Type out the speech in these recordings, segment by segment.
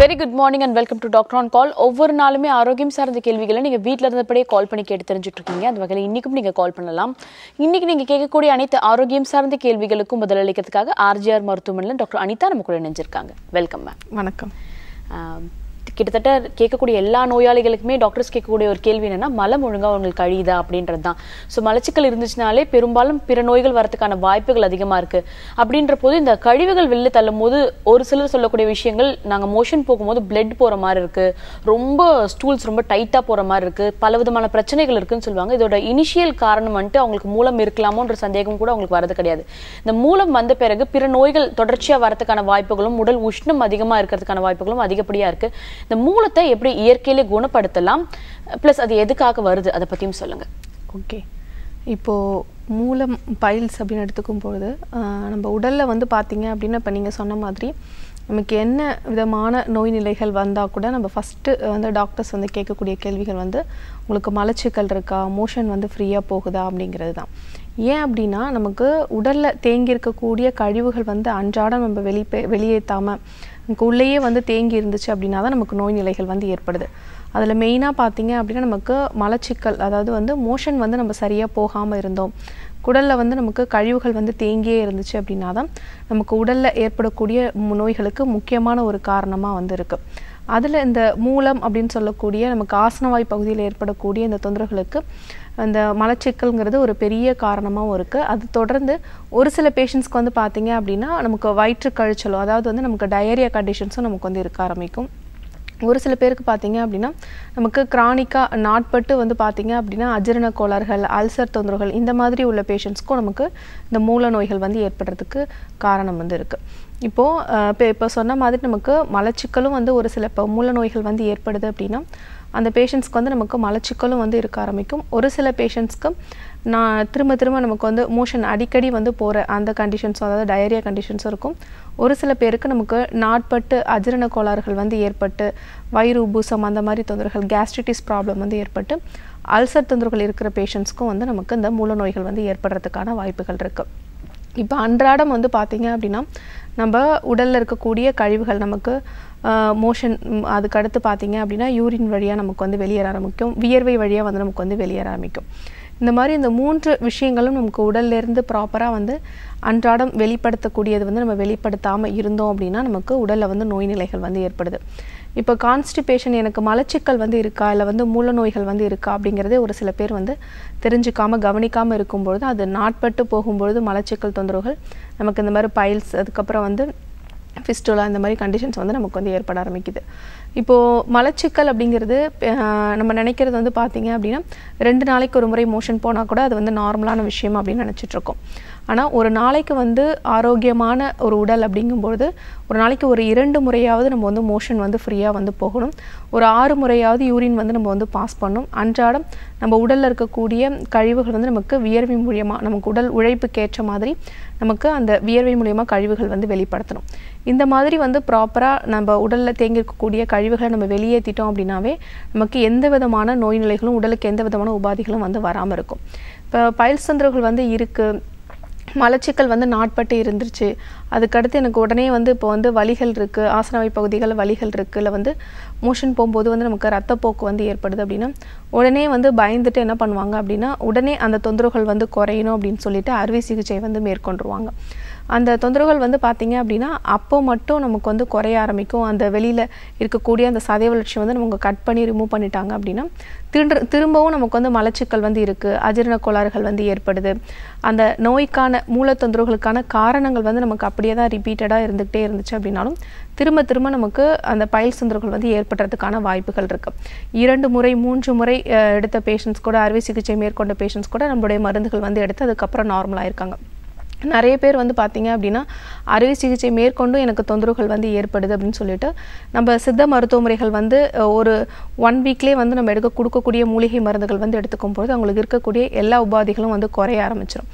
Very good morning and welcome to doctor on call ஒவ்வொரு நாளுமே ஆரோக்கியம் சார்ந்த கேள்விகளை நீங்கள் வீட்டில் இருந்தபடியே கால் பண்ணி கேட்டு தெரிஞ்சுட்டு இருக்கீங்க அந்த வகையில் இன்றைக்கும் நீங்கள் கால் பண்ணலாம் இன்னைக்கு நீங்கள் கேட்கக்கூடிய அனைத்து ஆரோக்கியம் சார்ந்த கேள்விகளுக்கும் பதிலளிக்கிறதுக்காக ஆர்ஜிஆர் மருத்துவமனையில் டாக்டர் அனிதா நம்ம கூட இணைஞ்சிருக்காங்க வெல்கம் மேம் வணக்கம் ஆஹ் கிட்டத்தட்ட கேட்கக்கூடிய எல்லா நோயாளிகளுக்குமே டாக்டர்ஸ் கேட்கக்கூடிய ஒரு கேள்வி என்னன்னா மலம் ஒழுங்கா அவங்களுக்கு கழியுதா அப்படின்றது தான் ஸோ மலச்சிக்கல் இருந்துச்சுனாலே பெரும்பாலும் பிற நோய்கள் வரதுக்கான வாய்ப்புகள் அதிகமா இருக்கு அப்படின்ற போது இந்த கழிவுகள் வெளில தள்ளும் போது ஒரு சிலர் சொல்லக்கூடிய விஷயங்கள் நாங்க மோஷன் போகும்போது பிளட் போற மாதிரி இருக்கு ரொம்ப ஸ்டூல்ஸ் ரொம்ப டைட்டா போற மாதிரி இருக்கு பல விதமான பிரச்சனைகள் இருக்குன்னு சொல்லுவாங்க இதோட இனிஷியல் காரணம் வந்துட்டு அவங்களுக்கு மூலம் இருக்கலாமோன்ற சந்தேகம் கூட அவங்களுக்கு வரது கிடையாது இந்த மூலம் வந்த பிறகு பிற நோய்கள் தொடர்ச்சியா வரதுக்கான வாய்ப்புகளும் உடல் உஷ்ணம் அதிகமா இருக்கிறதுக்கான வாய்ப்புகளும் அதிகப்படியா இருக்கு இந்த மூலத்தை எப்படி இயற்கையிலே குணப்படுத்தலாம் ப்ளஸ் அது எதுக்காக வருது அதை பத்தியும் சொல்லுங்க ஓகே இப்போது மூலம் பைல்ஸ் அப்படின்னு எடுத்துக்கும் பொழுது ஆஹ், நம்ம உடலில் வந்து பார்த்தீங்க அப்படின்னா இப்போ நீங்கள் சொன்ன மாதிரி நமக்கு என்ன விதமான நோய் நிலைகள் வந்தால் கூட நம்ம ஃபஸ்ட்டு வந்து டாக்டர்ஸ் வந்து கேட்கக்கூடிய கேள்விகள் வந்து உங்களுக்கு மலச்சிக்கல் இருக்கா மோஷன் வந்து ஃப்ரீயாக போகுதா அப்படிங்கிறது தான் ஏன் அப்படின்னா நமக்கு உடலில் தேங்கி இருக்கக்கூடிய கழிவுகள் வந்து அன்றாடம் நம்ம வெளி வெளியேற்றாமல் நமக்கு உள்ளேயே வந்து தேங்கி இருந்துச்சு அப்படின்னா தான் நமக்கு நோய் நிலைகள் வந்து ஏற்படுது அதில் மெயினாக பார்த்தீங்க அப்படின்னா நமக்கு மலச்சிக்கல் அதாவது வந்து மோஷன் வந்து நம்ம சரியாக போகாமல் இருந்தோம் குடலில் வந்து நமக்கு கழிவுகள் வந்து தேங்கியே இருந்துச்சு அப்படின்னா தான் நமக்கு உடலில் ஏற்படக்கூடிய மு- நோய்களுக்கு முக்கியமான ஒரு காரணமாக வந்து இருக்குது அதில் இந்த மூலம் அப்படின்னு சொல்லக்கூடிய நமக்கு ஆசனவாய் பகுதியில் ஏற்படக்கூடிய இந்த தொந்தரவுகளுக்கு அந்த மலச்சிக்கல்ங்கிறது ஒரு பெரிய காரணமாகவும் இருக்குது அது தொடர்ந்து ஒரு சில பேஷண்ட்ஸ்க்கு வந்து பார்த்தீங்க அப்படின்னா நமக்கு வயிற்று கழிச்சலோ அதாவது வந்து நமக்கு டயரியா கண்டிஷன்ஸும் நமக்கு வந்து இருக்க ஆரம்பிக்கும் ஒரு சில பேருக்கு பார்த்தீங்க அப்படின்னா நமக்கு கிரானிக்காக நாட்பட்டு வந்து பார்த்தீங்க அப்படின்னா அஜீரண கோளாறுகள் அல்சர் தொந்தரவுகள் இந்த மாதிரி உள்ள பேஷண்ட்ஸ்க்கும் நமக்கு இந்த மூல நோய்கள் வந்து ஏற்படுறதுக்கு காரணம் வந்து இருக்குது இப்போது இப்போ இப்போ சொன்ன மாதிரி நமக்கு மலச்சிக்கலும் வந்து ஒரு சில இப்போ மூல நோய்கள் வந்து ஏற்படுது அப்படின்னா அந்த பேஷண்ட்ஸ்க்கு வந்து நமக்கு மலச்சிக்கலும் வந்து இருக்க ஆரம்பிக்கும் ஒரு சில பேஷண்ட்ஸ்க்கு நான் திரும்ப திரும்ப நமக்கு வந்து மோஷன் அடிக்கடி வந்து போகிற அந்த கண்டிஷன்ஸும் அதாவது டயரியா கண்டிஷன்ஸும் இருக்கும் ஒரு சில பேருக்கு நமக்கு நாட்பட்டு அஜீரண கோளாறுகள் வந்து ஏற்பட்டு வயிறு உபூசம் அந்த மாதிரி தொந்தரவுகள் கேஸ்ட்ரிட்டிஸ் ப்ராப்ளம் வந்து ஏற்பட்டு அல்சர் தொந்தரவுகள் இருக்கிற பேஷண்ட்ஸ்க்கும் வந்து நமக்கு இந்த மூல நோய்கள் வந்து ஏற்படுறதுக்கான வாய்ப்புகள் இருக்குது இப்போ அன்றாடம் வந்து பார்த்தீங்க அப்படின்னா நம்ம உடலில் இருக்கக்கூடிய கழிவுகள் நமக்கு மோஷன் அதுக்கு அடுத்து பார்த்தீங்க அப்படின்னா யூரின் வழியாக நமக்கு வந்து வெளியேற ஆரம்பிக்கும் வியர்வை வழியாக வந்து நமக்கு வந்து வெளியேற ஆரம்பிக்கும் இந்த மாதிரி இந்த மூன்று விஷயங்களும் நமக்கு உடல்ல இருந்து ப்ராப்பராக வந்து அன்றாடம் வெளிப்படுத்தக்கூடியது வந்து நம்ம வெளிப்படுத்தாமல் இருந்தோம் அப்படின்னா நமக்கு உடலில் வந்து நோய் நிலைகள் வந்து ஏற்படுது இப்போ கான்ஸ்டிபேஷன் எனக்கு மலச்சிக்கல் வந்து இருக்கா இல்லை வந்து மூல நோய்கள் வந்து இருக்கா அப்படிங்கிறதே ஒரு சில பேர் வந்து தெரிஞ்சுக்காம கவனிக்காமல் இருக்கும்பொழுது அது நாட்பட்டு போகும்பொழுது மலச்சிக்கல் தொந்தரவுகள் நமக்கு இந்த மாதிரி பைல்ஸ் அதுக்கப்புறம் வந்து ஃபிஸ்டுலா இந்த மாதிரி கண்டிஷன்ஸ் வந்து நமக்கு வந்து ஏற்பட ஆரம்பிக்குது இப்போது மலச்சிக்கல் அப்படிங்கிறது அஹ், நம்ம நினைக்கிறது வந்து பார்த்தீங்க அப்படின்னா ரெண்டு நாளைக்கு ஒரு முறை மோஷன் போனால் கூட அது வந்து நார்மலான விஷயம் அப்படின்னு நினச்சிட்டு இருக்கோம் ஆனால் ஒரு நாளைக்கு வந்து ஆரோக்கியமான ஒரு உடல் அப்படிங்கும்பொழுது ஒரு நாளைக்கு ஒரு இரண்டு முறையாவது நம்ம வந்து மோஷன் வந்து ஃப்ரீயாக வந்து போகணும் ஒரு ஆறு முறையாவது யூரின் வந்து நம்ம வந்து பாஸ் பண்ணணும் அன்றாடம் நம்ம உடலில் இருக்கக்கூடிய கழிவுகள் வந்து நமக்கு வியர்வை மூலியமாக நமக்கு உடல் உழைப்புக்கு ஏற்ற மாதிரி நமக்கு அந்த வியர்வை மூலியமாக கழிவுகள் வந்து வெளிப்படுத்தணும் இந்த மாதிரி வந்து ப்ராப்பராக நம்ம உடலில் தேங்கி இருக்கக்கூடிய கழிவுகளை நம்ம வெளியேற்றிட்டோம் அப்படின்னாவே நமக்கு எந்த விதமான நோய் நிலைகளும் உடலுக்கு எந்த விதமான உபாதைகளும் வந்து வராமல் இருக்கும் இப்போ பயில்ஸ் தொந்தரவுகள் வந்து இருக்குது மலச்சிக்கல் வந்து நாட்பட்டு இருந்துருச்சு அதுக்கடுத்து எனக்கு உடனே வந்து இப்போ வந்து வலிகள் இருக்குது ஆசனவை பகுதிகளில் வலிகள் இருக்குது இல்லை வந்து மோஷன் போகும்போது வந்து நமக்கு ரத்தப்போக்கு வந்து ஏற்படுது அப்படின்னா உடனே வந்து பயந்துட்டு என்ன பண்ணுவாங்க அப்படின்னா உடனே அந்த தொந்தரவுகள் வந்து குறையணும் அப்படின்னு சொல்லிட்டு அறுவை சிகிச்சை வந்து மேற்கொண்டுருவாங்க அந்த தொந்தரவுகள் வந்து பார்த்தீங்க அப்படின்னா அப்போ மட்டும் நமக்கு வந்து குறைய ஆரம்பிக்கும் அந்த வெளியில் இருக்கக்கூடிய அந்த சதை வளர்ச்சி வந்து நமக்கு கட் பண்ணி ரிமூவ் பண்ணிட்டாங்க அப்படின்னா திரும்ப திரும்பவும் நமக்கு வந்து மலச்சிக்கல் வந்து இருக்குது அஜீரண கோளாறுகள் வந்து ஏற்படுது அந்த நோய்க்கான மூல தொந்தரவுகளுக்கான காரணங்கள் வந்து நமக்கு அப்படியே தான் ரிப்பீட்டடாக இருந்துகிட்டே இருந்துச்சு அப்படின்னாலும் திரும்ப திரும்ப நமக்கு அந்த பயில் தொந்தரவுகள் வந்து ஏற்படுறதுக்கான வாய்ப்புகள் இருக்குது இரண்டு முறை மூன்று முறை அஹ், எடுத்த பேஷண்ட்ஸ் கூட அறுவை சிகிச்சை மேற்கொண்ட பேஷண்ட்ஸ் கூட நம்மளுடைய மருந்துகள் வந்து எடுத்து அதுக்கப்புறம் நார்மலாக இருக்காங்க நிறைய பேர் வந்து பார்த்தீங்க அப்படின்னா அறுவை சிகிச்சை மேற்கொண்டும் எனக்கு தொந்தரவுகள் வந்து ஏற்படுது அப்படின்னு சொல்லிட்டு நம்ம சித்த மருத்துவ முறைகள் வந்து அஹ், ஒரு ஒன் வீக்லேயே வந்து நம்ம எடுக்க கொடுக்கக்கூடிய மூலிகை மருந்துகள் வந்து எடுத்துக்கும் போது அவங்களுக்கு இருக்கக்கூடிய எல்லா உபாதைகளும் வந்து குறைய ஆரம்பிச்சிடும்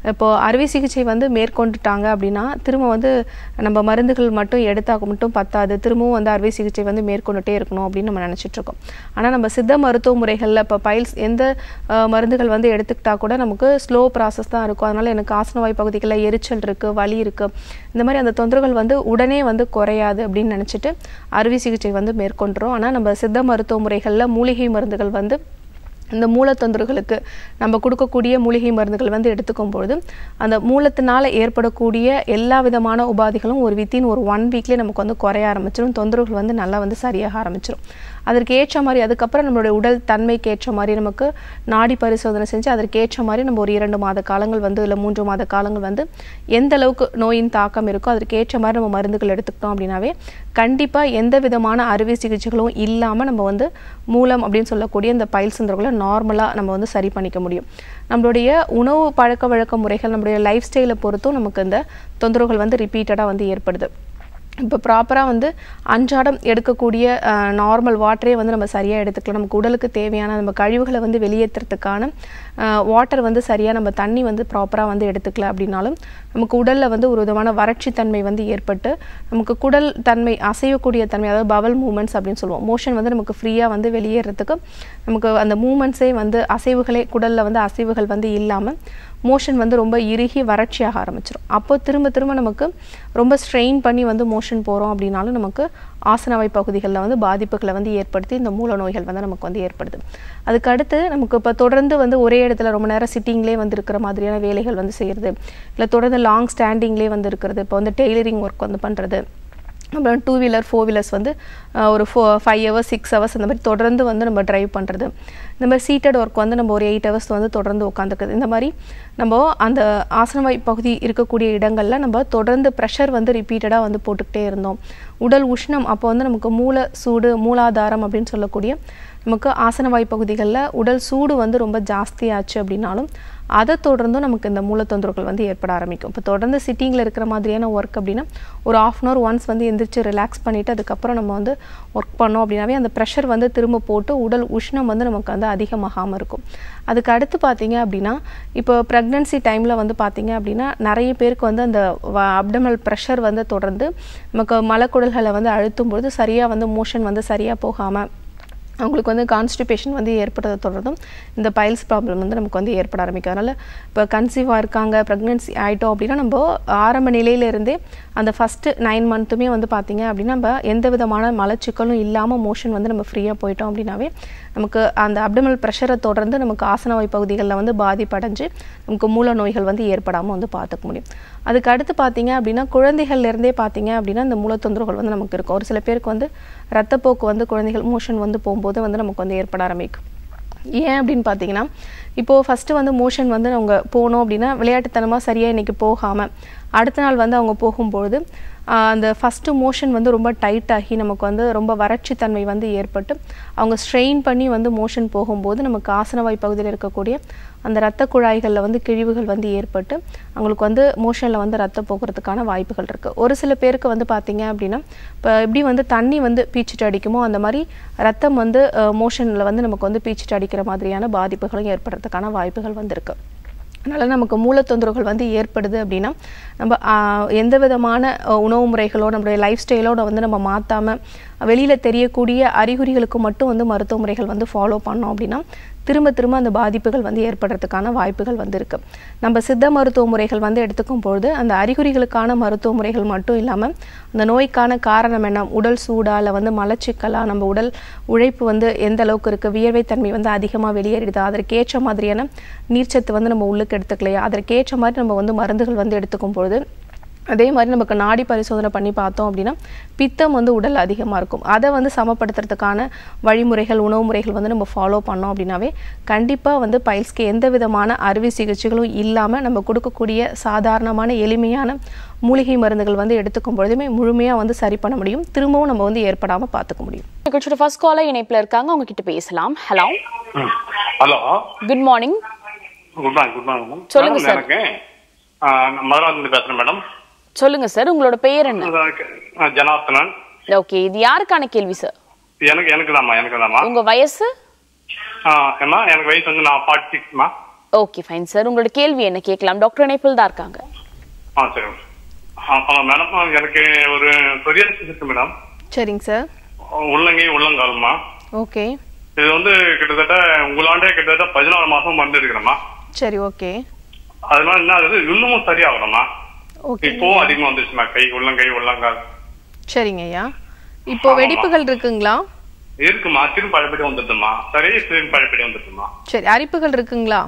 இப்போ அறுவை சிகிச்சை வந்து மேற்கொண்டுட்டாங்க அப்படின்னா திரும்ப வந்து நம்ம மருந்துகள் மட்டும் எடுத்தாக்க மட்டும் பத்தாது திரும்பவும் வந்து அறுவை சிகிச்சை வந்து மேற்கொண்டுட்டே இருக்கணும் அப்படின்னு நம்ம நினைச்சிட்டு இருக்கோம் ஆனால் நம்ம சித்த மருத்துவ முறைகளில் இப்போ பைல்ஸ் எந்த அஹ், மருந்துகள் வந்து எடுத்துக்கிட்டா கூட நமக்கு ஸ்லோ ப்ராசஸ் தான் இருக்கும் அதனால எனக்கு ஆசனவாய் பகுதிகளில் எரிச்சல் இருக்கு வலி இருக்கு இந்த மாதிரி அந்த தொந்தரவுகள் வந்து உடனே வந்து குறையாது அப்படின்னு நினச்சிட்டு அறுவை சிகிச்சை வந்து மேற்கொண்டுறோம் ஆனால் நம்ம சித்த மருத்துவ முறைகளில் மூலிகை மருந்துகள் வந்து இந்த மூலத்தொந்தர்களுக்கு நம்ம கொடுக்கக்கூடிய மூலிகை மருந்துகள் வந்து எடுத்துக்கும் பொழுது அந்த மூலத்தினால ஏற்படக்கூடிய எல்லா விதமான உபாதைகளும் ஒரு வித்தின் ஒரு ஒன் வீக்லேயே நமக்கு வந்து குறைய ஆரம்பிச்சிடும் தொந்தரவுகள் வந்து நல்லா வந்து சரியாக ஆரம்பிச்சிடும் அதற்கு ஏற்ற மாதிரி அதுக்கப்புறம் நம்மளுடைய உடல் தன்மைக்கு ஏற்ற மாதிரி நமக்கு நாடி பரிசோதனை செஞ்சு அதற்கு ஏற்ற மாதிரி நம்ம ஒரு இரண்டு மாத காலங்கள் வந்து இல்லை மூன்று மாத காலங்கள் வந்து எந்த அளவுக்கு நோயின் தாக்கம் இருக்கோ அதற்கு ஏற்ற மாதிரி நம்ம மருந்துகள் எடுத்துக்கிட்டோம் அப்படின்னாவே கண்டிப்பாக எந்த விதமான அறுவை சிகிச்சைகளும் இல்லாமல் நம்ம வந்து மூலம் அப்படின்னு சொல்லக்கூடிய இந்த பயில் சுந்தரங்களை நார்மலாக நம்ம வந்து சரி பண்ணிக்க முடியும் நம்மளுடைய உணவு பழக்க வழக்க முறைகள் நம்மளுடைய லைஃப் ஸ்டைலை பொறுத்தும் நமக்கு இந்த தொந்தரவுகள் வந்து ரிப்பீட்டடாக வந்து ஏற்படுது இப்போ ப்ராப்பராக வந்து அன்றாடம் எடுக்கக்கூடிய நார்மல் வாட்டரே வந்து நம்ம சரியாக எடுத்துக்கலாம் நமக்கு உடலுக்கு தேவையான நம்ம கழிவுகளை வந்து வெளியேற்றுறதுக்கான வாட்டர் வந்து சரியாக நம்ம தண்ணி வந்து ப்ராப்பராக வந்து எடுத்துக்கல அப்படின்னாலும் நமக்கு உடலில் வந்து ஒரு விதமான வறட்சி தன்மை வந்து ஏற்பட்டு நமக்கு குடல் தன்மை அசையக்கூடிய தன்மை அதாவது பவல் மூமெண்ட்ஸ் அப்படின்னு சொல்லுவோம் மோஷன் வந்து நமக்கு ஃப்ரீயாக வந்து வெளியேறதுக்கு நமக்கு அந்த மூமெண்ட்ஸே வந்து அசைவுகளே குடலில் வந்து அசைவுகள் வந்து இல்லாமல் மோஷன் வந்து ரொம்ப இறுகி வறட்சியாக ஆரம்பிச்சிடும் அப்போ திரும்ப திரும்ப நமக்கு ரொம்ப ஸ்ட்ரெயின் பண்ணி வந்து மோஷன் போகிறோம் அப்படின்னாலும் நமக்கு ஆசனவாய் பகுதிகளில் வந்து பாதிப்புகளை வந்து ஏற்படுத்தி இந்த மூல நோய்கள் வந்து நமக்கு வந்து ஏற்படுது அதுக்கு அடுத்து நமக்கு இப்போ தொடர்ந்து வந்து ஒரே இடத்துல ரொம்ப நேரம் சிட்டிங்லேயே வந்து இருக்கிற மாதிரியான வேலைகள் வந்து செய்கிறது இல்லை தொடர்ந்து லாங் ஸ்டாண்டிங்லேயே வந்து இருக்கிறது இப்போ வந்து டெய்லரிங் ஒர்க் வந்து பண்ணுறது அப்புறம் டூ வீலர் ஃபோர் வீலர்ஸ் வந்து அஹ், ஒரு ஃபோ ஃபைவ் ஹவர்ஸ் சிக்ஸ் ஹவர்ஸ் அந்த மாதிரி தொடர்ந்து வந்து நம்ம டிரைவ் பண்ணுறது இந்த மாதிரி சீட்டட் ஒர்க் வந்து நம்ம ஒரு எயிட் ஹவர்ஸ் வந்து தொடர்ந்து உட்காந்துக்குது இந்த மாதிரி நம்ம அந்த ஆசனவாய் பகுதி இருக்கக்கூடிய இடங்களில் நம்ம தொடர்ந்து ப்ரெஷர் வந்து ரிப்பீட்டடாக வந்து போட்டுக்கிட்டே இருந்தோம் உடல் உஷ்ணம் அப்போ வந்து நமக்கு மூல சூடு மூலாதாரம் அப்படின்னு சொல்லக்கூடிய நமக்கு ஆசனவாய் பகுதிகளில் உடல் சூடு வந்து ரொம்ப ஜாஸ்தியாச்சு அப்படின்னாலும் அதை தொடர்ந்தும் நமக்கு இந்த மூலத்தொந்தரவுகள் வந்து ஏற்பட ஆரம்பிக்கும் இப்போ தொடர்ந்து சிட்டிங்கில் இருக்கிற மாதிரியான ஒர்க் அப்படின்னா ஒரு ஆஃப் அன் ஹவர் ஒன்ஸ் வந்து எந்திரிச்சு ரிலாக்ஸ் பண்ணிவிட்டு அதுக்கப்புறம் நம்ம வந்து ஒர்க் பண்ணோம் அப்படின்னாவே அந்த ப்ரெஷர் வந்து திரும்ப போட்டு உடல் உஷ்ணம் வந்து நமக்கு வந்து அதிகமாகாமல் இருக்கும் அதுக்கு அடுத்து பார்த்தீங்க அப்படின்னா இப்போ ப்ரெக்னன்சி டைமில் வந்து பார்த்தீங்க அப்படின்னா நிறைய பேருக்கு வந்து அந்த அப்டமல் ப்ரெஷர் வந்து தொடர்ந்து நமக்கு மலக்குடல்களை வந்து அழுத்தும் பொழுது சரியாக வந்து மோஷன் வந்து சரியாக போகாமல் அவங்களுக்கு வந்து கான்ஸ்டிபேஷன் வந்து ஏற்படுறத தொடர்ந்தும் இந்த பைல்ஸ் ப்ராப்ளம் வந்து நமக்கு வந்து ஏற்பட ஆரம்பிக்கும் அதனால் இப்போ கன்சீவாக இருக்காங்க ப்ரெக்னென்சி ஆகிட்டோம் அப்படின்னா நம்ம ஆரம்ப நிலையிலேருந்தே அந்த ஃபஸ்ட்டு நைன் மந்த்துமே வந்து பார்த்தீங்க அப்படின்னா நம்ம எந்த விதமான மலச்சிக்கலும் இல்லாமல் மோஷன் வந்து நம்ம ஃப்ரீயாக போயிட்டோம் அப்படின்னாவே நமக்கு அந்த அப்டமல் ப்ரெஷரை தொடர்ந்து நமக்கு ஆசனவாய் பகுதிகளில் வந்து பாதிப்படைஞ்சு நமக்கு மூல நோய்கள் வந்து ஏற்படாமல் வந்து பார்த்துக்க முடியும் அதுக்கு அடுத்து பார்த்தீங்க அப்படின்னா குழந்தைகள்ல இருந்தே பார்த்தீங்க அப்படின்னா இந்த மூலத்தொந்தரவுகள் வந்து நமக்கு இருக்கும் ஒரு சில பேருக்கு வந்து ரத்தப்போக்கு வந்து குழந்தைகள் மோஷன் வந்து போகும்போது வந்து நமக்கு வந்து ஏற்பட ஆரம்பிக்கும் ஏன் அப்படின்னு பார்த்தீங்கன்னா இப்போது ஃபஸ்ட்டு வந்து மோஷன் வந்து அவங்க போனோம் அப்படின்னா விளையாட்டுத்தனமாக சரியாக இன்றைக்கி போகாமல் அடுத்த நாள் வந்து அவங்க போகும்பொழுது ஆஹ் அந்த ஃபஸ்ட்டு மோஷன் வந்து ரொம்ப டைட் ஆகி நமக்கு வந்து ரொம்ப வறட்சி தன்மை வந்து ஏற்பட்டு அவங்க ஸ்ட்ரெயின் பண்ணி வந்து மோஷன் போகும்போது நமக்கு ஆசனவாய் பகுதியில் இருக்கக்கூடிய அந்த இரத்த குழாய்களில் வந்து கிழிவுகள் வந்து ஏற்பட்டு அவங்களுக்கு வந்து மோஷனில் வந்து ரத்தம் போகிறதுக்கான வாய்ப்புகள் இருக்குது ஒரு சில பேருக்கு வந்து பார்த்தீங்க அப்படின்னா இப்போ எப்படி வந்து தண்ணி வந்து பீச்சிட்டு அடிக்குமோ அந்த மாதிரி ரத்தம் வந்து மோஷனில் வந்து நமக்கு வந்து பீச்சிட்டு அடிக்கிற மாதிரியான பாதிப்புகளும் ஏற்படுறதுக்கான வாய்ப்புகள் வந்து இருக்கு அதனால் நமக்கு மூலத்தொந்தரவுகள் வந்து ஏற்படுது அப்படின்னா நம்ம ஆஹ், எந்த விதமான அஹ், உணவு முறைகளோ நம்மளுடைய லைஃப் ஸ்டைலோட வந்து நம்ம மாற்றாமல் வெளியில் தெரியக்கூடிய அறிகுறிகளுக்கு மட்டும் வந்து மருத்துவ முறைகள் வந்து ஃபாலோ பண்ணோம் அப்படின்னா திரும்ப திரும்ப அந்த பாதிப்புகள் வந்து ஏற்படுறதுக்கான வாய்ப்புகள் வந்து இருக்கு நம்ம சித்த மருத்துவ முறைகள் வந்து எடுத்துக்கும் பொழுது அந்த அறிகுறிகளுக்கான மருத்துவ முறைகள் மட்டும் இல்லாமல் அந்த நோய்க்கான காரணம் என்ன உடல் சூடா இல்லை வந்து மலச்சிக்கலா நம்ம உடல் உழைப்பு வந்து எந்த அளவுக்கு இருக்குது வியர்வைத்தன்மை வந்து அதிகமாக வெளியேறிடுதா அதற்கேற்ற மாதிரியான நீர்ச்சத்து வந்து நம்ம உள்ளுக்கு எடுத்துக்கலையா அதற்கேற்ற மாதிரி நம்ம வந்து மருந்துகள் வந்து எடுத்துக்கும் பொழுது அதே மாதிரி நமக்கு நாடி பரிசோதனை பண்ணி பார்த்தோம் அப்படின்னா பித்தம் வந்து உடல் அதிகமாக இருக்கும் அதை வந்து சமப்படுத்துறதுக்கான வழிமுறைகள் உணவு முறைகள் வந்து நம்ம ஃபாலோ பண்ணோம் அப்படின்னாவே கண்டிப்பாக வந்து பைல்ஸ்க்கு எந்த விதமான அறுவை சிகிச்சைகளும் இல்லாமல் நம்ம கொடுக்கக்கூடிய சாதாரணமான எளிமையான மூலிகை மருந்துகள் வந்து எடுத்துக்கும் பொழுதுமே முழுமையாக வந்து சரி பண்ண முடியும் திரும்பவும் நம்ம வந்து ஏற்படாமல் பார்த்துக்க முடியும் நிகழ்ச்சியோட ஃபர்ஸ்ட் காலர் இணைப்புல இருக்காங்க அவங்க கிட்ட பேசலாம் ஹலோ ம். Hello good morning good morning good morning madam சொல்லுங்க மேடம், சார். எனக்கு ஆ, நான் மதுராவிலிருந்து பேசுறேன் மேடம் சொல்லுங்க சார் உங்களோட பெயர் என்ன எனக்கு, ஆ, ஜனார்த்தனன் ஓகே இது யாருக்கான கேள்வி சார் எனக்கு எனக்கு தாம்மா எனக்கு தாம்மா உங்க வயசு ஆ, ஏம்மா எனக்கு வயசு வந்து நான் ஃபார்ட்டி சிக்ஸ்மா ஓகே ஃபைன் சார் உங்களோட கேள்வி என்ன கேட்கலாம் டாக்டர் இணைப்பில் தான் இருக்காங்க ஆ சரி ஹலோ மேடம் எனக்கு ஒரு சொரியாசிஸ் இருக்கு மேடம் சரிங்க சார் உள்ளங்கை உள்ளங்கால்மா ஓகே இது வந்து கிட்டத்தட்ட உங்களாண்டே கிட்டத்தட்ட பதினாலு மாசம் மருந்து எடுக்கிறேம்மா சரி ஓகே அதனால என்ன ஆகுது இன்னமும் சரியாகணும்மா ஓகே இப்போவும் அதிகமா வந்துச்சுமா கை உள்ளங்கை உள்ளங்கால் சரிங்க ஐயா இப்போ வெடிப்புகள் இருக்குங்களா இருக்குமா திரும்பி பழையபடி வந்துட்டுமா சரி திரும்பி பழையபடி வந்துட்டுமா சரி அரிப்புகள் இருக்குங்களா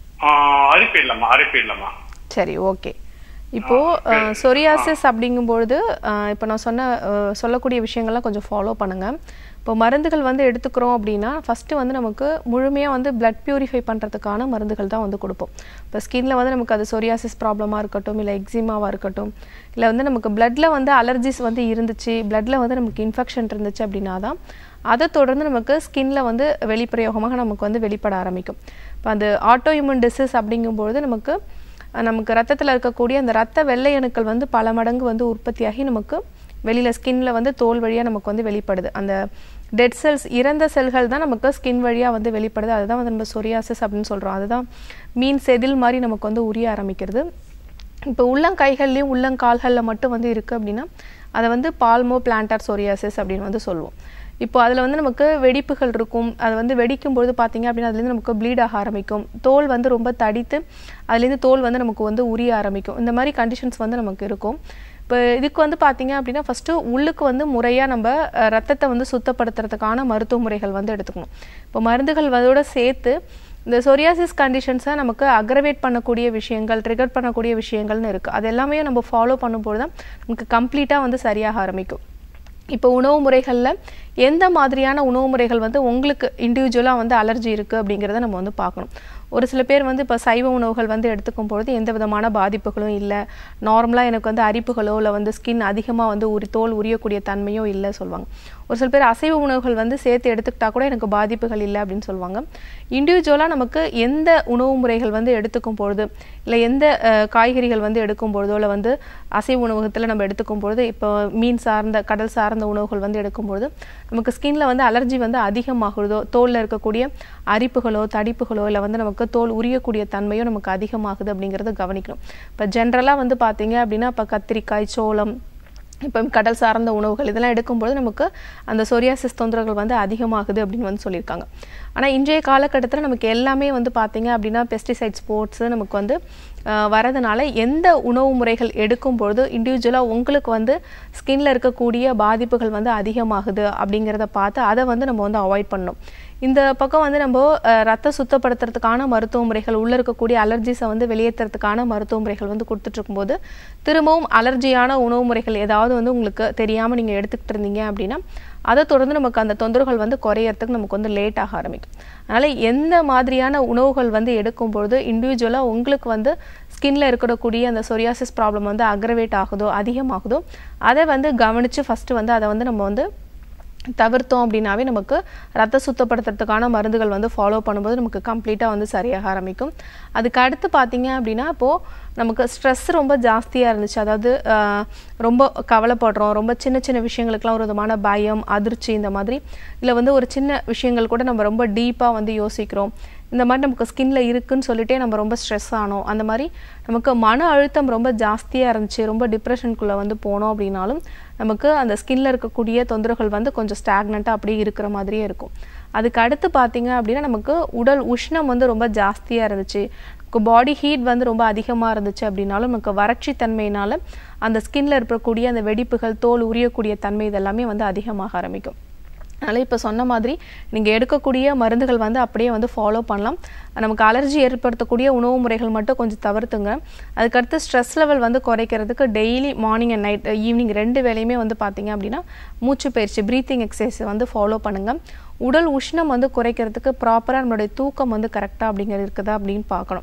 அரிப்பு இல்லம்மா அரிப்பு இல்லம்மா சரி ஓகே இப்போ சொரியாசிஸ் அப்படிங்கும்பொழுது அஹ், இப்போ நான் சொன்ன அஹ், சொல்லக்கூடிய விஷயங்கள்லாம் கொஞ்சம் ஃபாலோ பண்ணுங்க இப்போ மருந்துகள் வந்து எடுத்துக்கிறோம் அப்படின்னா ஃபர்ஸ்ட் வந்து நமக்கு முழுமையாக வந்து பிளட் பியூரிஃபை பண்ணுறதுக்கான மருந்துகள் தான் வந்து கொடுப்போம் இப்போ ஸ்கின்ல வந்து நமக்கு அது சொரியாசிஸ் ப்ராப்ளமாக இருக்கட்டும் இல்லை எக்ஸிமாவாக இருக்கட்டும் இல்லை வந்து நமக்கு பிளட்ல வந்து அலர்ஜிஸ் வந்து இருந்துச்சு பிளட்ல வந்து நமக்கு இன்ஃபெக்ஷன் இருந்துச்சு அப்படின்னா தான் அதை தொடர்ந்து நமக்கு ஸ்கின்ல வந்து வெளிப்பிரயோகமாக நமக்கு வந்து வெளிப்பட ஆரம்பிக்கும் இப்போ அந்த ஆட்டோ இம்யூன் டிசீஸ் அப்படிங்கும்பொழுது நமக்கு அஹ், நமக்கு ரத்தத்தில் இருக்கக்கூடிய அந்த ரத்த வெள்ளை அணுக்கள் வந்து பல மடங்கு வந்து உற்பத்தியாகி நமக்கு வெளியில் ஸ்கின்ல வந்து தோல் வழியாக நமக்கு வந்து வெளிப்படுது அந்த டெட் செல்ஸ் இறந்த செல்கள் தான் நமக்கு ஸ்கின் வழியாக வந்து வெளிப்படுது அதுதான் வந்து நம்ம சொரியாசிஸ் அப்படின்னு சொல்கிறோம் அதுதான் மீன் செதில் மாதிரி நமக்கு வந்து உரிய ஆரம்பிக்கிறது இப்போ உள்ளங்கைகள்லையும் உள்ளங்கால்களில் மட்டும் வந்து இருக்குது அப்படின்னா அதை வந்து பால்மோ பிளான்டார் சொரியாசிஸ் அப்படின்னு வந்து சொல்லுவோம் இப்போ அதில் வந்து நமக்கு வெடிப்புகள் இருக்கும் அது வந்து வெடிக்கும் பொழுது பார்த்தீங்க அப்படின்னா அதுலேருந்து நமக்கு ப்ளீட் ஆக ஆரம்பிக்கும் தோல் வந்து ரொம்ப தடித்து அதுலேருந்து தோல் வந்து நமக்கு வந்து உரிய ஆரம்பிக்கும் இந்த மாதிரி கண்டிஷன்ஸ் வந்து நமக்கு இருக்கும் இப்போ இதுக்கு வந்து பார்த்தீங்க அப்படின்னா ஃபஸ்ட்டு உள்ளுக்கு வந்து முறையாக நம்ம அஹ், ரத்தத்தை வந்து சுத்தப்படுத்துறதுக்கான மருத்துவ முறைகள் வந்து எடுத்துக்கணும் இப்போ மருந்துகள் அதோட சேர்த்து இந்த சொரியாசிஸ் கண்டிஷன்ஸை நமக்கு அக்ரவேட் பண்ணக்கூடிய விஷயங்கள் ட்ரிகர் பண்ணக்கூடிய விஷயங்கள்னு இருக்குது அது எல்லாமே நம்ம ஃபாலோ பண்ணும்போது தான் நமக்கு கம்ப்ளீட்டாக வந்து சரியாக ஆரம்பிக்கும் இப்போ உணவு முறைகளில் எந்த மாதிரியான உணவு முறைகள் வந்து உங்களுக்கு இண்டிவிஜுவலாக வந்து அலர்ஜி இருக்குது அப்படிங்கிறத நம்ம வந்து பார்க்கணும் ஒரு சில பேர் வந்து இப்போ சைவ உணவுகள் வந்து எடுத்துக்கும் பொழுது எந்த விதமான பாதிப்புகளும் இல்லை நார்மலாக எனக்கு வந்து அரிப்புகளோ இல்லை வந்து ஸ்கின் அதிகமாக வந்து உரி தோல் உரியக்கூடிய தன்மையோ இல்லை சொல்லுவாங்க ஒரு சில பேர் அசைவ உணவுகள் வந்து சேர்த்து எடுத்துக்கிட்டா கூட எனக்கு பாதிப்புகள் இல்லை அப்படின்னு சொல்லுவாங்க இண்டிவிஜுவலாக நமக்கு எந்த உணவு முறைகள் வந்து எடுத்துக்கும் பொழுது இல்லை எந்த அஹ், காய்கறிகள் வந்து எடுக்கும் பொழுதோ இல்லை வந்து அசைவ உணவகத்தில் நம்ம எடுத்துக்கும் பொழுது இப்போ மீன் சார்ந்த கடல் சார்ந்த உணவுகள் வந்து எடுக்கும் பொழுது நமக்கு ஸ்கின்ல வந்து அலர்ஜி வந்து அதிகமாகுதோ தோலில் இருக்கக்கூடிய அரிப்புகளோ தடிப்புகளோ இல்லை வந்து நமக்கு தோல் உரியக்கூடிய தன்மையோ நமக்கு அதிகமாகுது அப்படிங்கிறத கவனிக்கணும் இப்போ ஜென்ரலாக வந்து பார்த்தீங்க அப்படின்னா இப்போ கத்திரிக்காய் சோளம் இப்போ கடல் சார்ந்த உணவுகள் இதெல்லாம் எடுக்கும்போது நமக்கு அந்த சொரியாசிஸ் தொந்தரவுகள் வந்து அதிகமாகுது அப்படின்னு வந்து சொல்லியிருக்காங்க ஆனால் இன்றைய காலகட்டத்தில் நமக்கு எல்லாமே வந்து பார்த்தீங்க அப்படின்னா பெஸ்டிசைட் ஸ்போர்ட்ஸு நமக்கு வந்து ஆஹ், வரதுனால எந்த உணவு முறைகள் எடுக்கும் பொழுது இண்டிவிஜுவலாக உங்களுக்கு வந்து ஸ்கின்ல இருக்கக்கூடிய பாதிப்புகள் வந்து அதிகமாகுது அப்படிங்கிறத பார்த்து அதை வந்து நம்ம வந்து அவாய்ட் பண்ணணும் இந்த பக்கம் வந்து நம்ம அஹ், ரத்த சுத்தப்படுத்துறதுக்கான மருத்துவ முறைகள் உள்ள இருக்கக்கூடிய அலர்ஜிஸை வந்து வெளியேற்றுறதுக்கான மருத்துவ முறைகள் வந்து கொடுத்துட்டு இருக்கும்போது திரும்பவும் அலர்ஜியான உணவு முறைகள் ஏதாவது வந்து உங்களுக்கு தெரியாம நீங்க எடுத்துக்கிட்டு இருந்தீங்க அப்படின்னா அதை தொடர்ந்து நமக்கு அந்த தொந்தரவுகள் வந்து குறையறதுக்கு நமக்கு வந்து லேட் ஆக ஆரம்பிக்கும் அதனால எந்த மாதிரியான உணவுகள் வந்து எடுக்கும் பொழுது இண்டிவிஜுவலா உங்களுக்கு வந்து ஸ்கின்ல இருக்கக்கூடிய அந்த சொரியாசிஸ் ப்ராப்ளம் வந்து அக்ரவேட் ஆகுதோ அதிகமாகுதோ அதை வந்து கவனிச்சு ஃபர்ஸ்ட் வந்து அதை வந்து நம்ம வந்து தவிர்த்தோம் அப்படின்னாவே நமக்கு ரத்த சுத்தப்படுத்துறதுக்கான மருந்துகள் வந்து ஃபாலோ பண்ணும்போது நமக்கு கம்ப்ளீட்டாக வந்து சரியாக ஆரம்பிக்கும் அதுக்கு அடுத்து பார்த்தீங்க அப்படின்னா இப்போது நமக்கு ஸ்ட்ரெஸ் ரொம்ப ஜாஸ்தியாக இருந்துச்சு அதாவது ஆஹ், ரொம்ப கவலைப்படுறோம் ரொம்ப சின்ன சின்ன விஷயங்களுக்கெல்லாம் ஒரு விதமான பயம் அதிர்ச்சி இந்த மாதிரி இல்லை வந்து ஒரு சின்ன விஷயங்கள் கூட நம்ம ரொம்ப டீப்பாக வந்து யோசிக்கிறோம் இந்த மாதிரி நமக்கு ஸ்கின்ல இருக்குன்னு சொல்லிட்டே நம்ம ரொம்ப ஸ்ட்ரெஸ் ஆனோம் அந்த மாதிரி நமக்கு மன அழுத்தம் ரொம்ப ஜாஸ்தியாக இருந்துச்சு ரொம்ப டிப்ரெஷனுக்குள்ளே வந்து போனோம் அப்படின்னாலும் நமக்கு அந்த ஸ்கின்ல இருக்கக்கூடிய தொந்தரவுகள் வந்து கொஞ்சம் ஸ்டாக்னண்ட்டாக அப்படியே இருக்கிற மாதிரியே இருக்கும் அதுக்கு அடுத்து பார்த்தீங்க அப்படின்னா நமக்கு உடல் உஷ்ணம் வந்து ரொம்ப ஜாஸ்தியாக இருந்துச்சு பாடி ஹீட் வந்து ரொம்ப அதிகமாக இருந்துச்சு அப்படின்னாலும் நமக்கு வறட்சி தன்மையினால அந்த ஸ்கின்ல இருக்கக்கூடிய அந்த வெடிப்புகள் தோல் உரியக்கூடிய தன்மை இதெல்லாமே வந்து அதிகமாக ஆரம்பிக்கும் அதனால் இப்போ சொன்ன மாதிரி நீங்கள் எடுக்கக்கூடிய மருந்துகள் வந்து அப்படியே வந்து ஃபாலோ பண்ணலாம் நமக்கு அலர்ஜி ஏற்படுத்தக்கூடிய உணவு முறைகள் மட்டும் கொஞ்சம் தவிர்த்துங்க அதுக்கடுத்து ஸ்ட்ரெஸ் லெவல் வந்து குறைக்கிறதுக்கு daily morning and night evening ரெண்டு வேளையுமே வந்து பார்த்தீங்க அப்படின்னா மூச்சு பயிற்சி ப்ரீத்திங் எக்ஸசைஸ் வந்து ஃபாலோ பண்ணுங்கள் உடல் உஷ்ணம் வந்து குறைக்கிறதுக்கு ப்ராப்பராக நம்மளுடைய தூக்கம் வந்து கரெக்டாக அப்படிங்கிறது இருக்குதா அப்படின்னு பார்க்கணும்